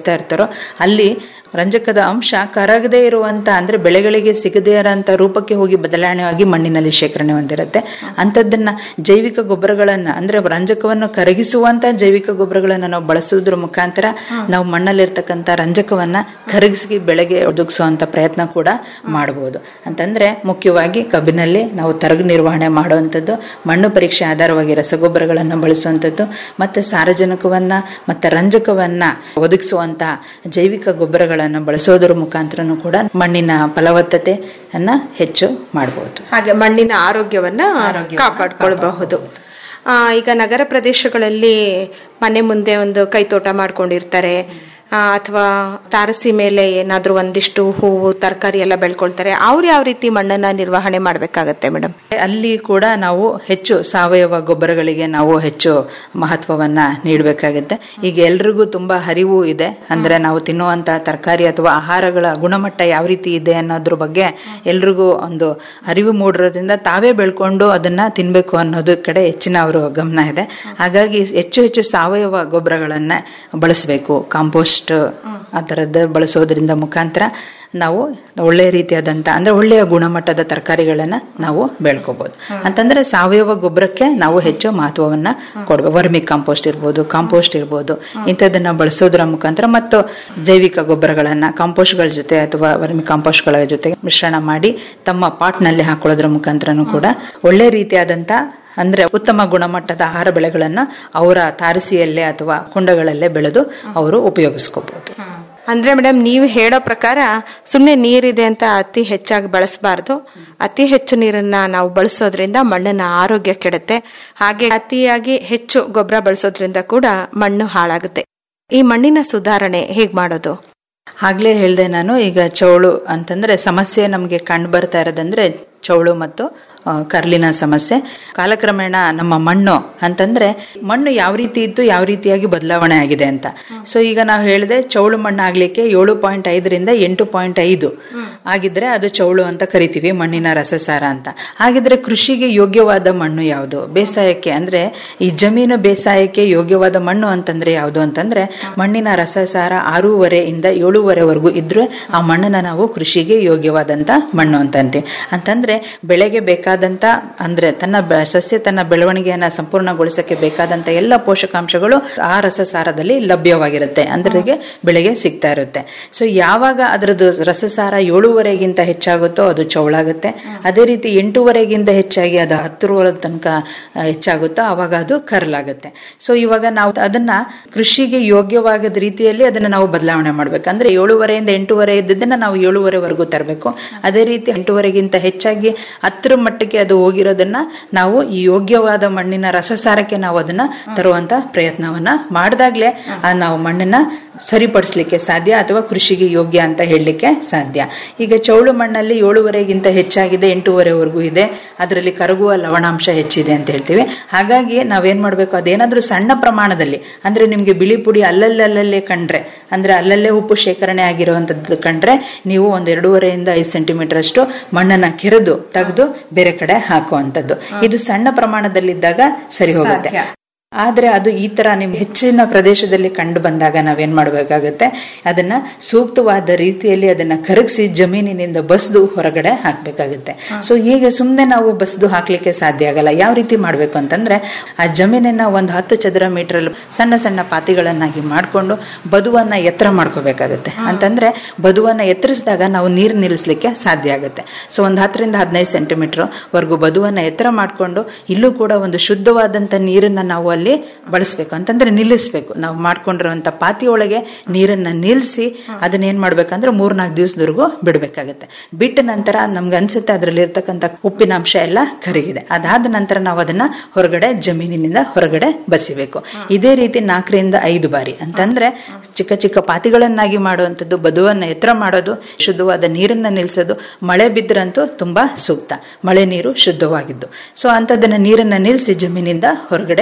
ಬಳಸ್ತಾ ಇರ್ತಾರೋ ಅಲ್ಲಿ ರಂಜಕದ ಅಂಶ ಕರಗದೇ ಇರುವಂತ ಅಂದ್ರೆ ಬೆಳೆಗಳಿಗೆ ಸಿಗದೇ ಇರೋಂಥ ರೂಪಕ್ಕೆ ಹೋಗಿ ಬದಲಾವಣೆಯಾಗಿ ಮಣ್ಣಿನಲ್ಲಿ ಶೇಖರಣೆ ಹೊಂದಿರುತ್ತೆ ಅಂಥದ್ದನ್ನ ಜೈವಿಕ ಗೊಬ್ಬರಗಳನ್ನ ಅಂದ್ರೆ ರಂಜಕವನ್ನು ಕರಗಿಸುವಂತ ಜೈವಿಕ ಗೊಬ್ಬರಗಳನ್ನ ನಾವು ಬಳಸುವುದ್ರ ಮುಖಾಂತರ ನಾವು ಮಣ್ಣಲ್ಲಿರ್ತಕ್ಕಂಥ ರಂಜಕವನ್ನ ಕರಗಿಸಿ ಬೆಳೆಗೆ ಒದಗಿಸುವಂತ ಪ್ರಯತ್ನ ಕೂಡ ಮಾಡಬಹುದು ಅಂತಂದ್ರೆ ಮುಖ್ಯವಾಗಿ ಕಬ್ಬಿನಲ್ಲಿ ನಾವು ತರಗು ನಿರ್ವಹಣೆ ಮಾಡುವಂಥದ್ದು ಮಣ್ಣು ಪರೀಕ್ಷೆ ಆಧಾರವಾಗಿ ರಸಗೊಬ್ಬರಗಳನ್ನು ಬಳಸುವಂಥದ್ದು ಮತ್ತೆ ಸಾರಜನಕವನ್ನ ಮತ್ತೆ ರಂಜಕವನ್ನ ಒದಗಿಸುವಂತ ಜೈವಿಕ ಗೊಬ್ಬರಗಳನ್ನು ಬಳಸೋದ್ರ ಮುಖಾಂತರನೂ ಕೂಡ ಮಣ್ಣಿನ ಫಲವತ್ತತೆಯನ್ನ ಹೆಚ್ಚು ಮಾಡಬಹುದು ಹಾಗೆ ಮಣ್ಣಿನ ಆರೋಗ್ಯವನ್ನ ಕಾಪಾಡ್ಕೊಳ್ಬಹುದು ಆ, ಈಗ ನಗರ ಪ್ರದೇಶಗಳಲ್ಲಿ ಮನೆ ಮುಂದೆ ಒಂದು ಕೈತೋಟ ಮಾಡ್ಕೊಂಡಿರ್ತಾರೆ ಆ, ಅಥವಾ ತಾರಸಿ ಮೇಲೆ ಏನಾದ್ರೂ ಒಂದಿಷ್ಟು ಹೂವು ತರಕಾರಿ ಎಲ್ಲ ಬೆಳ್ಕೊಳ್ತಾರೆ ಅವ್ರು ಯಾವ ರೀತಿ ಮಣ್ಣನ್ನ ನಿರ್ವಹಣೆ ಮಾಡ್ಬೇಕಾಗತ್ತೆ ಮೇಡಮ್ ಅಲ್ಲಿ ಕೂಡ ನಾವು ಹೆಚ್ಚು ಸಾವಯವ ಗೊಬ್ಬರಗಳಿಗೆ ನಾವು ಹೆಚ್ಚು ಮಹತ್ವವನ್ನ ನೀಡಬೇಕಾಗುತ್ತೆ ಈಗ ಎಲ್ರಿಗೂ ತುಂಬಾ ಹರಿವು ಇದೆ ಅಂದ್ರೆ ನಾವು ತಿನ್ನುವಂತ ತರಕಾರಿ ಅಥವಾ ಆಹಾರಗಳ ಗುಣಮಟ್ಟ ಯಾವ ರೀತಿ ಇದೆ ಅನ್ನೋದ್ರ ಬಗ್ಗೆ ಎಲ್ರಿಗೂ ಒಂದು ಅರಿವು ಮೂಡಿರೋದ್ರಿಂದ ತಾವೇ ಬೆಳ್ಕೊಂಡು ಅದನ್ನ ತಿನ್ಬೇಕು ಅನ್ನೋದು ಕಡೆ ಹೆಚ್ಚಿನ ಅವರು ಗಮನ ಇದೆ ಹಾಗಾಗಿ ಹೆಚ್ಚು ಹೆಚ್ಚು ಸಾವಯವ ಗೊಬ್ಬರಗಳನ್ನ ಬಳಸಬೇಕು ಕಾಂಪೋಸ್ಟ್ ಆ ಥರದ್ದು ಬಳಸೋದ್ರಿಂದ ಮುಖಾಂತರ ನಾವು ಒಳ್ಳೆಯ ರೀತಿಯಾದಂಥ ಅಂದ್ರೆ ಒಳ್ಳೆಯ ಗುಣಮಟ್ಟದ ತರಕಾರಿಗಳನ್ನ ನಾವು ಬೆಳ್ಕೋಬಹುದು ಅಂತಂದ್ರೆ ಸಾವಯವ ಗೊಬ್ಬರಕ್ಕೆ ನಾವು ಹೆಚ್ಚು ಮಹತ್ವವನ್ನ ಕೊಡ್ಬೇಕು ವರ್ಮಿ ಕಾಂಪೋಸ್ಟ್ ಇರ್ಬೋದು ಕಾಂಪೋಸ್ಟ್ ಇರ್ಬೋದು ಇಂಥದ್ದನ್ನ ಬಳಸೋದ್ರ ಮುಖಾಂತರ ಮತ್ತು ಜೈವಿಕ ಗೊಬ್ಬರಗಳನ್ನ ಕಾಂಪೋಸ್ಟ್ಗಳ ಜೊತೆ ಅಥವಾ ವರ್ಮಿ ಕಾಂಪೋಸ್ಟ್ಗಳ ಜೊತೆ ಮಿಶ್ರಣ ಮಾಡಿ ತಮ್ಮ ಪಾಟ್ನಲ್ಲಿ ಹಾಕೊಳ್ಳೋದ್ರ ಮುಖಾಂತರನೂ ಕೂಡ ಒಳ್ಳೆ ರೀತಿಯಾದಂತ ಅಂದ್ರೆ ಉತ್ತಮ ಗುಣಮಟ್ಟದ ಆಹಾರ ಬೆಳೆಗಳನ್ನ ಅವರ ತಾರಸಿಯಲ್ಲೇ ಅಥವಾ ಕುಂಡಗಳಲ್ಲೇ ಬೆಳೆದು ಅವರು ಉಪಯೋಗಿಸ್ಕೋಬಹುದು ಅಂದ್ರೆ ಮೇಡಮ್ ನೀವು ಹೇಳೋ ಪ್ರಕಾರ ಸುಮ್ಮನೆ ನೀರಿದೆ ಅಂತ ಅತಿ ಹೆಚ್ಚಾಗಿ ಬಳಸಬಾರ್ದು ಅತಿ ಹೆಚ್ಚು ನೀರನ್ನ ನಾವು ಬಳಸೋದ್ರಿಂದ ಮಣ್ಣಿನ ಆರೋಗ್ಯ ಕೆಡುತ್ತೆ ಹಾಗೆ ಅತಿಯಾಗಿ ಹೆಚ್ಚು ಗೊಬ್ಬರ ಬಳಸೋದ್ರಿಂದ ಕೂಡ ಮಣ್ಣು ಹಾಳಾಗುತ್ತೆ ಈ ಮಣ್ಣಿನ ಸುಧಾರಣೆ ಹೇಗ್ ಮಾಡೋದು ಆಗ್ಲೇ ಹೇಳ್ದೆ ನಾನು ಈಗ ಚೌಳು ಅಂತಂದ್ರೆ ಸಮಸ್ಯೆ ನಮಗೆ ಕಂಡು ಬರ್ತಾ ಇರೋದಂದ್ರೆ ಚೌಳು ಮತ್ತು ಆ, ಕರ್ಲಿನ ಸಮಸ್ಯೆ ಕಾಲಕ್ರಮೇಣ ನಮ್ಮ ಮಣ್ಣು ಅಂತಂದ್ರೆ ಮಣ್ಣು ಯಾವ ರೀತಿ ಇತ್ತು ಯಾವ ರೀತಿಯಾಗಿ ಬದಲಾವಣೆ ಆಗಿದೆ ಅಂತ ಸೊ ಈಗ ನಾವು ಹೇಳಿದೆ ಚೌಳು ಮಣ್ಣು ಆಗ್ಲಿಕ್ಕೆ ಏಳು ಪಾಯಿಂಟ್ ಐದರಿಂದ ಎಂಟು ಪಾಯಿಂಟ್ ಐದು ಆಗಿದ್ರೆ ಅದು ಚೌಳು ಅಂತ ಕರಿತೀವಿ ಮಣ್ಣಿನ ರಸಸಾರ ಅಂತ ಹಾಗಿದ್ರೆ ಕೃಷಿಗೆ ಯೋಗ್ಯವಾದ ಮಣ್ಣು ಯಾವುದು ಬೇಸಾಯಕ್ಕೆ ಅಂದ್ರೆ ಈ ಜಮೀನು ಬೇಸಾಯಕ್ಕೆ ಯೋಗ್ಯವಾದ ಮಣ್ಣು ಅಂತಂದ್ರೆ ಯಾವುದು ಅಂತಂದ್ರೆ ಮಣ್ಣಿನ ರಸಸಾರ ಆರೂವರೆ ಇಂದ ಏಳೂವರೆವರೆಗೂ ಇದ್ರೆ ಆ ಮಣ್ಣನ್ನ ನಾವು ಕೃಷಿಗೆ ಯೋಗ್ಯವಾದಂತ ಮಣ್ಣು ಅಂತ ಅಂತೀವಿ ಅಂತಂದ್ರೆ ಬೆಳೆಗೆ ಬೇಕಾದಂತ ಅಂದ್ರೆ ತನ್ನ ಬೆ- ಸಸ್ಯ ತನ್ನ ಬೆಳವಣಿಗೆಯನ್ನ ಸಂಪೂರ್ಣಗೊಳಿಸಕ್ಕೆ ಬೇಕಾದಂತ ಎಲ್ಲ ಪೋಷಕಾಂಶಗಳು ಆ ರಸಸಾರದಲ್ಲಿ ಲಭ್ಯವಾಗಿರುತ್ತೆ ಅಂದ್ರೆ ಬೆಳೆಗೆ ಸಿಗ್ತಾ ಇರುತ್ತೆ ಸೊ ಯಾವಾಗ ಅದರದ್ದು ರಸಸಾರ ಏಳೂವರೆಗಿಂತ ಹೆಚ್ಚಾಗುತ್ತೋ ಅದು ಚೌಳಾಗುತ್ತೆ ಅದೇ ರೀತಿ ಎಂಟೂವರೆಗಿಂತ ಹೆಚ್ಚಾಗಿ ಅದು ಹತ್ತರವರೆ ತನಕ ಆ, ಹೆಚ್ಚಾಗುತ್ತೋ ಅವಾಗ ಅದು ಕರ್ಲಾಗುತ್ತೆ ಸೊ ಇವಾಗ ನಾವು ಅದನ್ನ ಕೃಷಿಗೆ ಯೋಗ್ಯವಾದ ರೀತಿಯಲ್ಲಿ ಅದನ್ನ ನಾವು ಬದಲಾವಣೆ ಮಾಡ್ಬೇಕು ಅಂದ್ರೆ ಏಳೂವರೆಯಿಂದ ಎಂಟೂವರೆ ಇದ್ದದನ್ನ ನಾವು ಏಳೂವರೆವರೆಗೂ ತರಬೇಕು ಅದೇ ರೀತಿ ಎಂಟೂವರೆಗಿಂತ ಹೆಚ್ಚಾಗಿ ಹತ್ತರ ಮಟ್ಟಕ್ಕೆ ಅದು ಹೋಗಿರೋದನ್ನ ನಾವು ಈ ಯೋಗ್ಯವಾದ ಮಣ್ಣಿನ ರಸಸಾರಕ್ಕೆ ನಾವು ಅದನ್ನ ತರುವಂತ ಪ್ರಯತ್ನವನ್ನ ಮಾಡಿದಾಗ್ಲೇ ಆ ನಾವು ಮಣ್ಣನ್ನ ಸರಿಪಡಿಸ್ಲಿಕ್ಕೆ ಸಾಧ್ಯ ಅಥವಾ ಕೃಷಿಗೆ ಯೋಗ್ಯ ಅಂತ ಹೇಳಲಿಕ್ಕೆ ಸಾಧ್ಯ ಈಗ ಚೌಳು ಮಣ್ಣಲ್ಲಿ ಏಳುವರೆಗಿಂತ ಹೆಚ್ಚಾಗಿದೆ ಎಂಟೂವರೆವರೆಗೂ ಇದೆ ಅದರಲ್ಲಿ ಕರಗುವ ಲವಣಾಂಶ ಹೆಚ್ಚಿದೆ ಅಂತ ಹೇಳ್ತೀವಿ ಹಾಗಾಗಿ ನಾವೇನ್ ಮಾಡ್ಬೇಕು ಅದೇನಾದ್ರೂ ಸಣ್ಣ ಪ್ರಮಾಣದಲ್ಲಿ ಅಂದ್ರೆ ನಿಮ್ಗೆ ಬಿಳಿ ಪುಡಿ ಅಲ್ಲಲ್ಲಲ್ಲೇ ಕಂಡ್ರೆ ಅಂದ್ರೆ ಅಲ್ಲಲ್ಲೇ ಉಪ್ಪು ಶೇಖರಣೆ ಆಗಿರುವಂತದ್ದು ಕಂಡ್ರೆ ನೀವು ಒಂದ್ ಎರಡೂವರೆಯಿಂದ ಐದು ಸೆಂಟಿಮೀಟರ್ ಅಷ್ಟು ಮಣ್ಣನ್ನ ಕೆರೆದು ತೆಗೆದು ಬೇರೆ ಕಡೆ ಹಾಕುವಂತದ್ದು ಇದು ಸಣ್ಣ ಪ್ರಮಾಣದಲ್ಲಿದ್ದಾಗ ಸರಿ ಹೋಗುತ್ತೆ ಆದ್ರೆ ಅದು ಈ ತರ ನಿಮ್ಗೆ ಹೆಚ್ಚಿನ ಪ್ರದೇಶದಲ್ಲಿ ಕಂಡು ಬಂದಾಗ ನಾವೇನ್ ಮಾಡ್ಬೇಕಾಗತ್ತೆ ಅದನ್ನ ಸೂಕ್ತವಾದ ರೀತಿಯಲ್ಲಿ ಅದನ್ನ ಕರಗಿಸಿ ಜಮೀನಿನಿಂದ ಬಸ್ದು ಹೊರಗಡೆ ಹಾಕ್ಬೇಕಾಗುತ್ತೆ ಸೊ ಈಗ ಸುಮ್ನೆ ನಾವು ಬಸ್ದು ಹಾಕ್ಲಿಕ್ಕೆ ಸಾಧ್ಯ ಆಗಲ್ಲ ಯಾವ ರೀತಿ ಮಾಡ್ಬೇಕು ಅಂತಂದ್ರೆ ಆ ಜಮೀನನ್ನ ಒಂದು ಹತ್ತು ಚದರ ಮೀಟರ್ ಸಣ್ಣ ಸಣ್ಣ ಪಾತಿಗಳನ್ನಾಗಿ ಮಾಡ್ಕೊಂಡು ಬದುವನ್ನ ಎತ್ತರ ಮಾಡ್ಕೋಬೇಕಾಗುತ್ತೆ ಅಂತಂದ್ರೆ ಬದುವನ್ನ ಎತ್ತರಿಸಿದಾಗ ನಾವು ನೀರು ನಿಲ್ಲಿಸ್ಲಿಕ್ಕೆ ಸಾಧ್ಯ ಆಗುತ್ತೆ ಸೊ ಒಂದು ಹತ್ತರಿಂದ ಹದಿನೈದು ಸೆಂಟಿಮೀಟರ್ ವರ್ಗು ಬದುವನ್ನ ಎತ್ತರ ಮಾಡ್ಕೊಂಡು ಇಲ್ಲೂ ಕೂಡ ಒಂದು ಶುದ್ಧವಾದಂತ ನೀರನ್ನ ನಾವು ಅಲ್ಲಿ ಬಳಸಬೇಕು ಅಂತಂದ್ರೆ ನಿಲ್ಲಿಸ್ಬೇಕು ನಾವು ಮಾಡ್ಕೊಂಡಿರುವಂತ ಪಾತಿ ಒಳಗೆ ನೀರನ್ನ ನಿಲ್ಲಿಸಿ ಅದನ್ನ ಏನ್ ಮಾಡ್ಬೇಕಂದ್ರೆ ಮೂರ್ನಾಲ್ಕು ದಿವಸದವರೆಗೂ ಬಿಡ್ಬೇಕಾಗತ್ತೆ ಬಿಟ್ಟ ನಂತರ ನಮ್ಗೆ ಅನ್ಸುತ್ತೆ ಅದರಲ್ಲಿ ಇರ್ತಕ್ಕಂಥ ಉಪ್ಪಿನಾಂಶ ಎಲ್ಲ ಕರಗಿದೆ ಅದಾದ ನಂತರ ನಾವು ಅದನ್ನ ಹೊರಗಡೆ ಜಮೀನಿನಿಂದ ಹೊರಗಡೆ ಬಸಿಬೇಕು ಇದೇ ರೀತಿ ನಾಲ್ಕರಿಂದ ಐದು ಬಾರಿ ಅಂತಂದ್ರೆ ಚಿಕ್ಕ ಚಿಕ್ಕ ಪಾತಿಗಳನ್ನಾಗಿ ಮಾಡುವಂಥದ್ದು ಬದುವನ್ನ ಎತ್ತರ ಮಾಡೋದು ಶುದ್ಧವಾದ ನೀರನ್ನ ನಿಲ್ಸೋದು ಮಳೆ ಬಿದ್ದರಂತೂ ತುಂಬಾ ಸೂಕ್ತ ಮಳೆ ನೀರು ಶುದ್ಧವಾಗಿದ್ದು ಸೊ ಅಂತದನ್ನ ನೀರನ್ನ ನಿಲ್ಲಿಸಿ ಜಮೀನಿಂದ ಹೊರಗಡೆ ತೆಗಿ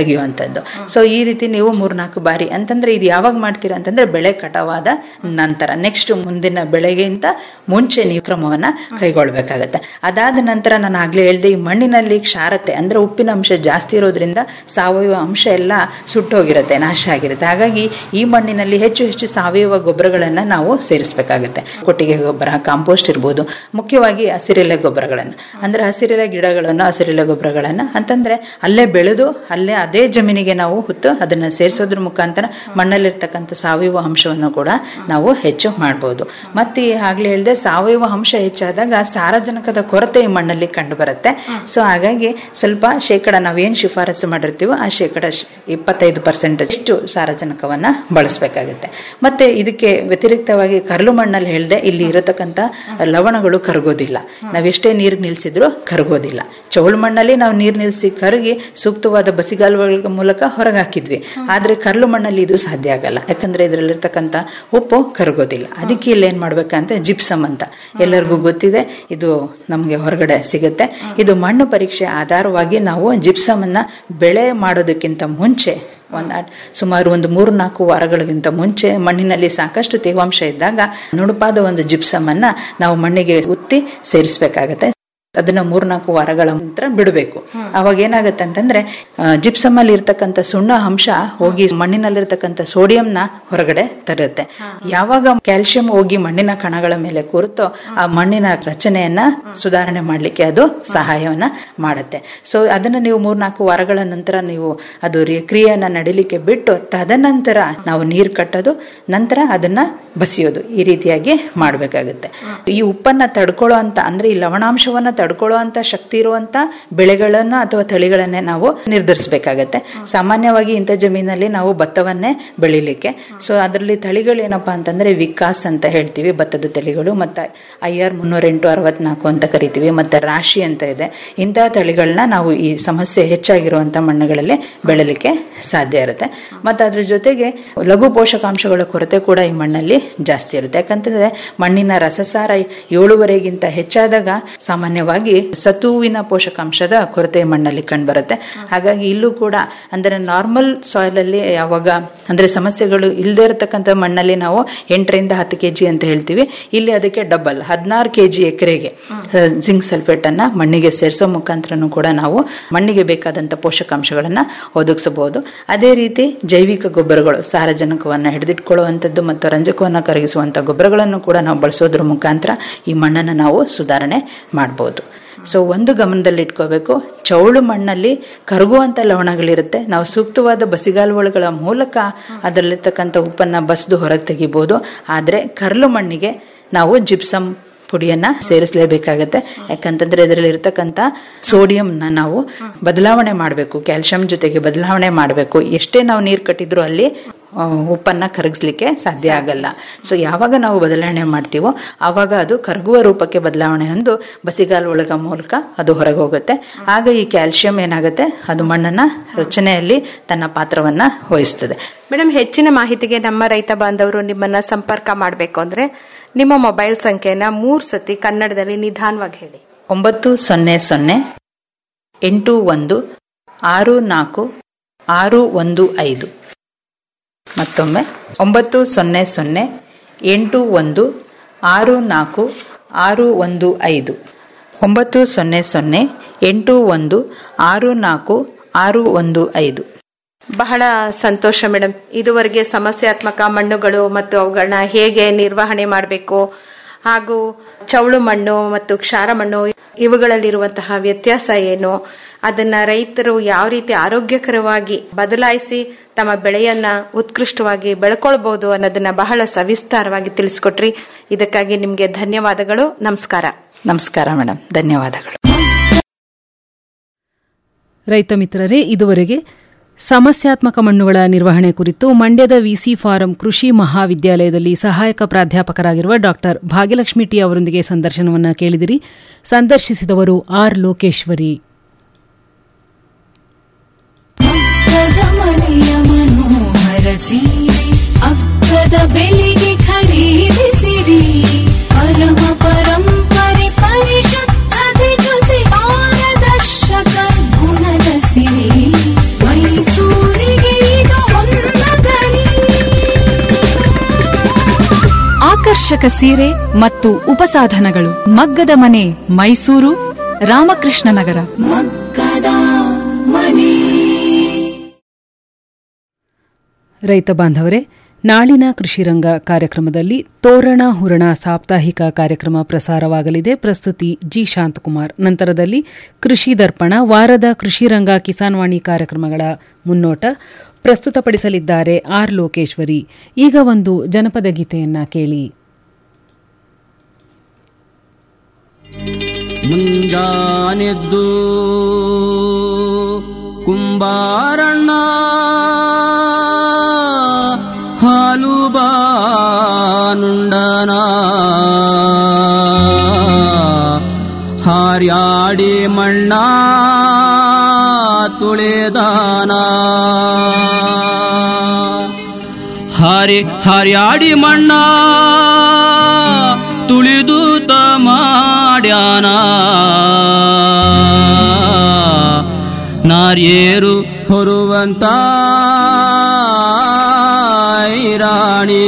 ತೆಗೆಯುವಂಥದ್ದು ಸೊ ಈ ರೀತಿ ನೀವು ಮೂರ್ನಾಲ್ಕು ಬಾರಿ ಅಂತಂದ್ರೆ ಇದು ಯಾವಾಗ ಮಾಡ್ತೀರಾ ಅಂತಂದ್ರೆ ಬೆಳೆ ಕಟಾವಾದ ನಂತರ ನೆಕ್ಸ್ಟ್ ಮುಂದಿನ ಬೆಳೆಗಿಂತ ಮುಂಚೆ ನೀವು ಕ್ರಮವನ್ನ ಕೈಗೊಳ್ಬೇಕಾಗತ್ತೆ ಅದಾದ ನಂತರ ನಾನು ಆಗ್ಲೇ ಹೇಳಿದೆ ಈ ಮಣ್ಣಿನಲ್ಲಿ ಕ್ಷಾರತೆ ಅಂದ್ರೆ ಉಪ್ಪಿನ ಅಂಶ ಜಾಸ್ತಿ ಇರೋದ್ರಿಂದ ಸಾವಯವ ಅಂಶ ಎಲ್ಲ ಸುಟ್ಟೋಗಿರುತ್ತೆ ನಾಶ ಆಗಿರುತ್ತೆ ಹಾಗಾಗಿ ಈ ಮಣ್ಣಿನಲ್ಲಿ ಹೆಚ್ಚು ಹೆಚ್ಚು ಸಾವಯವ ಗೊಬ್ಬರಗಳನ್ನ ನಾವು ಸೇರಿಸಬೇಕಾಗುತ್ತೆ ಕೊಟ್ಟಿಗೆ ಗೊಬ್ಬರ ಕಾಂಪೋಸ್ಟ್ ಇರ್ಬೋದು ಮುಖ್ಯವಾಗಿ ಹಸಿರೆಲೆ ಗೊಬ್ಬರಗಳನ್ನು ಅಂದ್ರೆ ಹಸಿರೆಲೆ ಗಿಡಗಳನ್ನು ಹಸಿರೆಲೆ ಗೊಬ್ಬರಗಳನ್ನ ಅಂತಂದ್ರೆ ಅಲ್ಲೇ ಬೆಳೆದು ಅಲ್ಲೇ ಅದೇ ಜಮೀನಿಗೆ ನಾವು ಹುತ್ತು ಅದನ್ನ ಸೇರಿಸೋದ್ರ ಮುಖಾಂತರ ಮಣ್ಣಲ್ಲಿರ್ತಕ್ಕಂಥ ಸಾವಯವ ಅಂಶವನ್ನು ಕೂಡ ನಾವು ಹೆಚ್ಚು ಮಾಡ್ಬೋದು ಮತ್ತೆ ಆಗ್ಲೇ ಹೇಳಿದೆ ಸಾವಯವ ಅಂಶ ಹೆಚ್ಚಾದಾಗ ಸಾರಜನಕದ ಕೊರತೆ ಈ ಮಣ್ಣಲ್ಲಿ ಕಂಡು ಬರುತ್ತೆ ಸೊ ಹಾಗಾಗಿ ಸ್ವಲ್ಪ ಶೇಕಡ ನಾವೇನ್ ಶಿಫಾರಸು ಮಾಡಿರ್ತೀವೋ ಆ ಶೇಕಡ ಇಪ್ಪತ್ತೈದು ಪರ್ಸೆಂಟ್ ಅಷ್ಟು ಸಾರಜನಕವನ್ನ ಬಳಸಬೇಕಾಗುತ್ತೆ ಮತ್ತೆ ಇದಕ್ಕೆ ವ್ಯತಿರಿಕ್ತವಾಗಿ ಕರ್ಲು ಮಣ್ಣಲ್ಲಿ ಹೇಳಿದೆ ಇಲ್ಲಿ ಇರತಕ್ಕಂತ ಲವಣಗಳು ಕರಗೋದಿಲ್ಲ ನಾವೆಷ್ಟೇ ನೀರು ನಿಲ್ಸಿದ್ರು ಕರಗೋದಿಲ್ಲ ಚೌಳು ಮಣ್ಣಲ್ಲಿ ನಾವು ನೀರು ನಿಲ್ಸಿ ಕರಗಿ ಸೂಕ್ತವಾದ ಬಸಿಗಾಲುಗಳ ಮೂಲಕ ಹೊರಗೆ ಹಾಕಿದ್ವಿ ಆದ್ರೆ ಕರ್ಲು ಮಣ್ಣಲ್ಲಿ ಇದು ಸಾಧ್ಯ ಆಗಲ್ಲ ಯಾಕಂದ್ರೆ ಇದರಲ್ಲಿರ್ತಕ್ಕಂಥ ಉಪ್ಪು ಕರಗೋದಿಲ್ಲ ಅದಕ್ಕೆ ಇಲ್ಲಿ ಏನ್ ಮಾಡ್ಬೇಕಂತ ಜಿಪ್ಸಮ್ ಅಂತ ಎಲ್ಲರಿಗೂ ಗೊತ್ತಿದೆ ಇದು ನಮ್ಗೆ ಹೊರಗಡೆ ಸಿಗುತ್ತೆ ಇದು ಮಣ್ಣು ಪರೀಕ್ಷೆ ಆಧಾರವಾಗಿ ನಾವು ಜಿಪ್ಸಮ್ ಅನ್ನ ಬೆಳೆ ಮಾಡೋದಕ್ಕಿಂತ ಮುಂಚೆ ಒಂದ್ ಸುಮಾರು ಒಂದು ಮೂರು ನಾಲ್ಕು ವಾರಗಳಿಗಿಂತ ಮುಂಚೆ ಮಣ್ಣಿನಲ್ಲಿ ಸಾಕಷ್ಟು ತೇವಾಂಶ ಇದ್ದಾಗ ನುಣುಪಾದ ಒಂದು ಜಿಪ್ಸಮ್ ಅನ್ನ ನಾವು ಮಣ್ಣಿಗೆ ಉತ್ತಿ ಸೇರಿಸಬೇಕಾಗತ್ತೆ ಅದನ್ನ ಮೂರ್ನಾಲ್ಕು ವಾರಗಳ ನಂತರ ಬಿಡಬೇಕು ಅವಾಗ ಏನಾಗುತ್ತೆ ಅಂತಂದ್ರೆ ಜಿಪ್ಸಮ್ ಅಲ್ಲಿ ಇರ್ತಕ್ಕಂಥ ಸುಣ್ಣ ಅಂಶ ಹೋಗಿ ಮಣ್ಣಿನಲ್ಲಿರ್ತಕ್ಕಂಥ ಸೋಡಿಯಂನ ಹೊರಗಡೆ ತರುತ್ತೆ ಯಾವಾಗ ಕ್ಯಾಲ್ಸಿಯಂ ಹೋಗಿ ಮಣ್ಣಿನ ಕಣಗಳ ಮೇಲೆ ಕೂರುತ್ತೋ ಆ ಮಣ್ಣಿನ ರಚನೆಯನ್ನ ಸುಧಾರಣೆ ಮಾಡ್ಲಿಕ್ಕೆ ಅದು ಸಹಾಯವನ್ನ ಮಾಡುತ್ತೆ ಸೊ ಅದನ್ನ ನೀವು ಮೂರ್ನಾಲ್ಕು ವಾರಗಳ ನಂತರ ನೀವು ಅದು ಕ್ರಿಯೆಯನ್ನ ನಡಿಲಿಕ್ಕೆ ಬಿಟ್ಟು ತದನಂತರ ನಾವು ನೀರು ಕಟ್ಟೋದು ನಂತರ ಅದನ್ನ ಬಸಿಯೋದು ಈ ರೀತಿಯಾಗಿ ಮಾಡಬೇಕಾಗುತ್ತೆ ಈ ಉಪ್ಪನ್ನ ತಡ್ಕೊಳ್ಳೋ ಅಂತ ಅಂದ್ರೆ ಈ ಲವಣಾಂಶವನ್ನ ತಡ್ಕೊಳ್ಳೋ ಅಂತ ಶಕ್ತಿ ಇರುವಂತ ಬೆಳೆಗಳನ್ನ ಅಥವಾ ತಳಿಗಳನ್ನೇ ನಾವು ನಿರ್ಧರಿಸಬೇಕಾಗತ್ತೆ ಸಾಮಾನ್ಯವಾಗಿ ಇಂಥ ಜಮೀನಲ್ಲಿ ನಾವು ಭತ್ತವನ್ನೇ ಬೆಳಿಲಿಕ್ಕೆ ಸೊ ಅದರಲ್ಲಿ ತಳಿಗಳು ಏನಪ್ಪಾ ಅಂತಂದ್ರೆ ವಿಕಾಸ್ ಅಂತ ಹೇಳ್ತೀವಿ ಭತ್ತದ ತಳಿಗಳು ಮತ್ತೆ ಐ ಆರ್ ಮುನ್ನೂರ ಎಂಟು ಅರವತ್ನಾಲ್ಕು ಅಂತ ಕರಿತೀವಿ ಮತ್ತೆ ರಾಶಿ ಅಂತ ಇದೆ ಇಂತಹ ತಳಿಗಳನ್ನ ನಾವು ಈ ಸಮಸ್ಯೆ ಹೆಚ್ಚಾಗಿರುವಂತ ಮಣ್ಣುಗಳಲ್ಲಿ ಬೆಳಲಿಕ್ಕೆ ಸಾಧ್ಯ ಇರುತ್ತೆ ಮತ್ತೆ ಅದ್ರ ಜೊತೆಗೆ ಲಘು ಪೋಷಕಾಂಶಗಳ ಕೊರತೆ ಕೂಡ ಈ ಮಣ್ಣಲ್ಲಿ ಜಾಸ್ತಿ ಇರುತ್ತೆ ಯಾಕಂತಂದ್ರೆ ಮಣ್ಣಿನ ರಸಸಾರ ಏಳುವರೆಗಿಂತ ಹೆಚ್ಚಾದಾಗ ಸಾಮಾನ್ಯವಾಗಿ ಸತುವಿನ ಪೋಷಕಾಂಶದ ಕೊರತೆ ಮಣ್ಣಲ್ಲಿ ಕಂಡುಬರುತ್ತೆ ಹಾಗಾಗಿ ಇಲ್ಲೂ ಕೂಡ ಅಂದ್ರೆ ನಾರ್ಮಲ್ ಸಾಯಿಲ್ ಅಲ್ಲಿ ಯಾವಾಗ ಅಂದ್ರೆ ಸಮಸ್ಯೆಗಳು ಇಲ್ಲದೆ ಇರತಕ್ಕಂಥ ಮಣ್ಣಲ್ಲಿ ನಾವು ಎಂಟರಿಂದ ಹತ್ತು ಕೆಜಿ ಅಂತ ಹೇಳ್ತೀವಿ ಇಲ್ಲಿ ಅದಕ್ಕೆ ಡಬಲ್ ಹದಿನಾರು ಕೆಜಿ ಎಕರೆಗೆ ಜಿಂಕ್ ಸಲ್ಫೇಟ್ ಅನ್ನ ಮಣ್ಣಿಗೆ ಸೇರಿಸೋ ಮುಖಾಂತರನು ಕೂಡ ನಾವು ಮಣ್ಣಿಗೆ ಬೇಕಾದಂತ ಪೋಷಕಾಂಶಗಳನ್ನ ಒದಗಿಸಬಹುದು ಅದೇ ರೀತಿ ಜೈವಿಕ ಗೊಬ್ಬರಗಳು ಸಾರಜನಕವನ್ನ ಹಿಡಿದಿಟ್ಕೊಳ್ಳುವಂಥದ್ದು ಮತ್ತು ರಂಜಕವನ್ನ ಕರಗಿಸುವಂತ ಗೊಬ್ಬರಗಳನ್ನು ಕೂಡ ನಾವು ಬಳಸೋದ್ರ ಮುಖಾಂತರ ಈ ಮಣ್ಣನ್ನು ನಾವು ಸುಧಾರಣೆ ಮಾಡಬಹುದು ಸೊ ಒಂದು ಗಮನದಲ್ಲಿ ಇಟ್ಕೋಬೇಕು ಚೌಳು ಮಣ್ಣಲ್ಲಿ ಕರಗುವಂತ ಲವಣಗಳಿರುತ್ತೆ ನಾವು ಸೂಕ್ತವಾದ ಬಸಿಗಾಲುಗಳ ಮೂಲಕ ಅದರಲ್ಲಿರ್ತಕ್ಕಂಥ ಉಪ್ಪನ್ನ ಬಸ್ದು ಹೊರಗೆ ತೆಗಿಬಹುದು ಆದ್ರೆ ಕರ್ಲು ಮಣ್ಣಿಗೆ ನಾವು ಜಿಪ್ಸಮ್ ಪುಡಿಯನ್ನ ಸೇರಿಸಲೇಬೇಕಾಗತ್ತೆ ಯಾಕಂತಂದ್ರೆ ಇದರಲ್ಲಿ ಇರ್ತಕ್ಕಂಥ ಸೋಡಿಯಂನ ನಾವು ಬದಲಾವಣೆ ಮಾಡಬೇಕು ಕ್ಯಾಲ್ಸಿಯಂ ಜೊತೆಗೆ ಬದಲಾವಣೆ ಮಾಡಬೇಕು ಎಷ್ಟೇ ನಾವು ನೀರು ಕಟ್ಟಿದ್ರು ಅಲ್ಲಿ ಉಪ್ಪನ್ನ ಕರಗಿಸ್ಲಿಕ್ಕೆ ಸಾಧ್ಯ ಆಗಲ್ಲ ಸೊ ಯಾವಾಗ ನಾವು ಬದಲಾವಣೆ ಮಾಡ್ತೀವೋ ಆವಾಗ ಅದು ಕರಗುವ ರೂಪಕ್ಕೆ ಬದಲಾವಣೆ ಹೊಂದು ಬಸಿಗಾಲ ಒಳಗ ಮೂಲಕ ಅದು ಹೊರಗೆ ಹೋಗುತ್ತೆ ಆಗ ಈ ಕ್ಯಾಲ್ಸಿಯಂ ಏನಾಗುತ್ತೆ ಅದು ಮಣ್ಣನ್ನ ರಚನೆಯಲ್ಲಿ ತನ್ನ ಪಾತ್ರವನ್ನ ವಹಿಸ್ತದೆ ಮೇಡಮ್ ಹೆಚ್ಚಿನ ಮಾಹಿತಿಗೆ ನಮ್ಮ ರೈತ ಬಾಂಧವರು ನಿಮ್ಮನ್ನ ಸಂಪರ್ಕ ಮಾಡಬೇಕು ಅಂದ್ರೆ ನಿಮ್ಮ ಮೊಬೈಲ್ ಸಂಖ್ಯೆನ ಮೂರ್ ಸತಿ ಕನ್ನಡದಲ್ಲಿ ನಿಧಾನವಾಗಿ ಹೇಳಿ ಒಂಬತ್ತು ಸೊನ್ನೆ ಸೊನ್ನೆ ಎಂಟು ಒಂದು ಆರು ನಾಲ್ಕು ಆರು ಒಂದು ಐದು ಮತ್ತೊಮ್ಮೆ ಒಂಬತ್ತು ಸೊನ್ನೆ ಸೊನ್ನೆ ಎಂಟು ಒಂದು ಆರು ನಾಲ್ಕು ಆರು ಒಂದು ಐದು ಒಂಬತ್ತು ಸೊನ್ನೆ ಸೊನ್ನೆ ಎಂಟು ಒಂದು ಆರು ನಾಲ್ಕು ಆರು ಒಂದು ಐದು ಬಹಳ ಸಂತೋಷ ಮೇಡಮ್ ಇದುವರೆಗೆ ಸಮಸ್ಯಾತ್ಮಕ ಮಣ್ಣುಗಳು ಮತ್ತು ಅವುಗಳನ್ನ ಹೇಗೆ ನಿರ್ವಹಣೆ ಮಾಡಬೇಕು ಹಾಗೂ ಚೌಳು ಮಣ್ಣು ಮತ್ತು ಕ್ಷಾರ ಮಣ್ಣು ಇವುಗಳಲ್ಲಿರುವಂತಹ ವ್ಯತ್ಯಾಸ ಏನು ಅದನ್ನ ರೈತರು ಯಾವ ರೀತಿ ಆರೋಗ್ಯಕರವಾಗಿ ಬದಲಾಯಿಸಿ ತಮ್ಮ ಬೆಳೆಯನ್ನ ಉತ್ಕೃಷ್ಟವಾಗಿ ಬೆಳ್ಕೊಳ್ಬಹುದು ಅನ್ನೋದನ್ನ ಬಹಳ ಸವಿಸ್ತಾರವಾಗಿ ತಿಳಿಸ್ಕೊಟ್ರಿ ಇದಕ್ಕಾಗಿ ನಿಮ್ಗೆ ಧನ್ಯವಾದಗಳು ನಮಸ್ಕಾರ ನಮಸ್ಕಾರ ಮೇಡಮ್ ಧನ್ಯವಾದಗಳು ರೈತ ಮಿತ್ರರೇ ಇದುವರೆಗೆ ಸಮಸ್ಯಾತ್ಮಕ ಮಣ್ಣುಗಳ ನಿರ್ವಹಣೆ ಕುರಿತು ಮಂಡ್ಯದ ವಿಸಿ ಫಾರಂ ಕೃಷಿ ಮಹಾವಿದ್ಯಾಲಯದಲ್ಲಿ ಸಹಾಯಕ ಪ್ರಾಧ್ಯಾಪಕರಾಗಿರುವ ಡಾಕ್ಟರ್ ಭಾಗ್ಯಲಕ್ಷ್ಮಿ ಟಿ ಅವರೊಂದಿಗೆ ಸಂದರ್ಶನವನ್ನ ಕೇಳಿದಿರಿ ಸಂದರ್ಶಿಸಿದವರು ಆರ್ ಲೋಕೇಶ್ವರಿ ಮನೆಯ ಮನೋಹರ ಸೀರೆ ಅಕ್ಕದ ಬೆಲೆಗೆ ಖರೀದಿಸಿರಿ ಪರಮ ಪರಂಪರೆ ಪರಿಶುದ್ಧತೆ ಜೊತೆ ಪಾರದರ್ಶಕ ಗುಣದ ಸಿರಿ ಮೈಸೂರು ಆಕರ್ಷಕ ಸೀರೆ ಮತ್ತು ಉಪಸಾಧನಗಳು ಮಗ್ಗದ ಮನೆ ಮೈಸೂರು ರಾಮಕೃಷ್ಣ ನಗರ ಮಗ್ಗದ ಮನೆ ರೈತ ಬಾಂಧವರೇ ನಾಳಿನ ಕೃಷಿರಂಗ ಕಾರ್ಯಕ್ರಮದಲ್ಲಿ ತೋರಣ ಹುರಣ ಸಾಪ್ತಾಹಿಕ ಕಾರ್ಯಕ್ರಮ ಪ್ರಸಾರವಾಗಲಿದೆ ಪ್ರಸ್ತುತಿ ಜಿ ಶಾಂತಕುಮಾರ್ ನಂತರದಲ್ಲಿ ಕೃಷಿ ದರ್ಪಣ ವಾರದ ಕೃಷಿರಂಗ ಕಿಸಾನ್ವಾಣಿ ಕಾರ್ಯಕ್ರಮಗಳ ಮುನ್ನೋಟ ಪ್ರಸ್ತುತಪಡಿಸಲಿದ್ದಾರೆ ಆರ್ ಲೋಕೇಶ್ವರಿ ಈಗ ಒಂದು ಜನಪದ ಗೀತೆಯನ್ನ ಕೇಳಿ ಮುಂಜಾನೆದ್ದು ಕುಂಬಾರಣ್ಣ ಹಾಲು ಬಾನುಂಡನ ಹಾರ್ಯಾಡಿ ಮಣ್ಣ ತುಳೆದಾನ ಹಾರಿ ಹಾರ್ಯಾಡಿ ಮಣ್ಣ ತುಳಿದು ತ ಮಾಡ್ಯಾನ ನಾರ್ಯೇರು ಹೊರುವಂತ ರಾಣಿ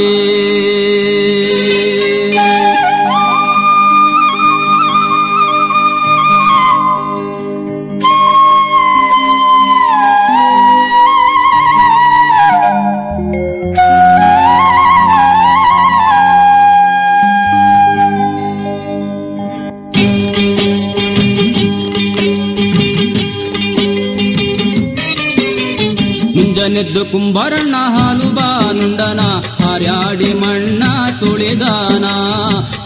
ಮುಂಜನೆದ್ದು ಕುಂಬಾರಣ್ಣ ಹಾಲು ಬಾನುಂಡನ ಹಾರ್ಯಾಡಿ ಮಣ್ಣ ತುಳಿದಾನ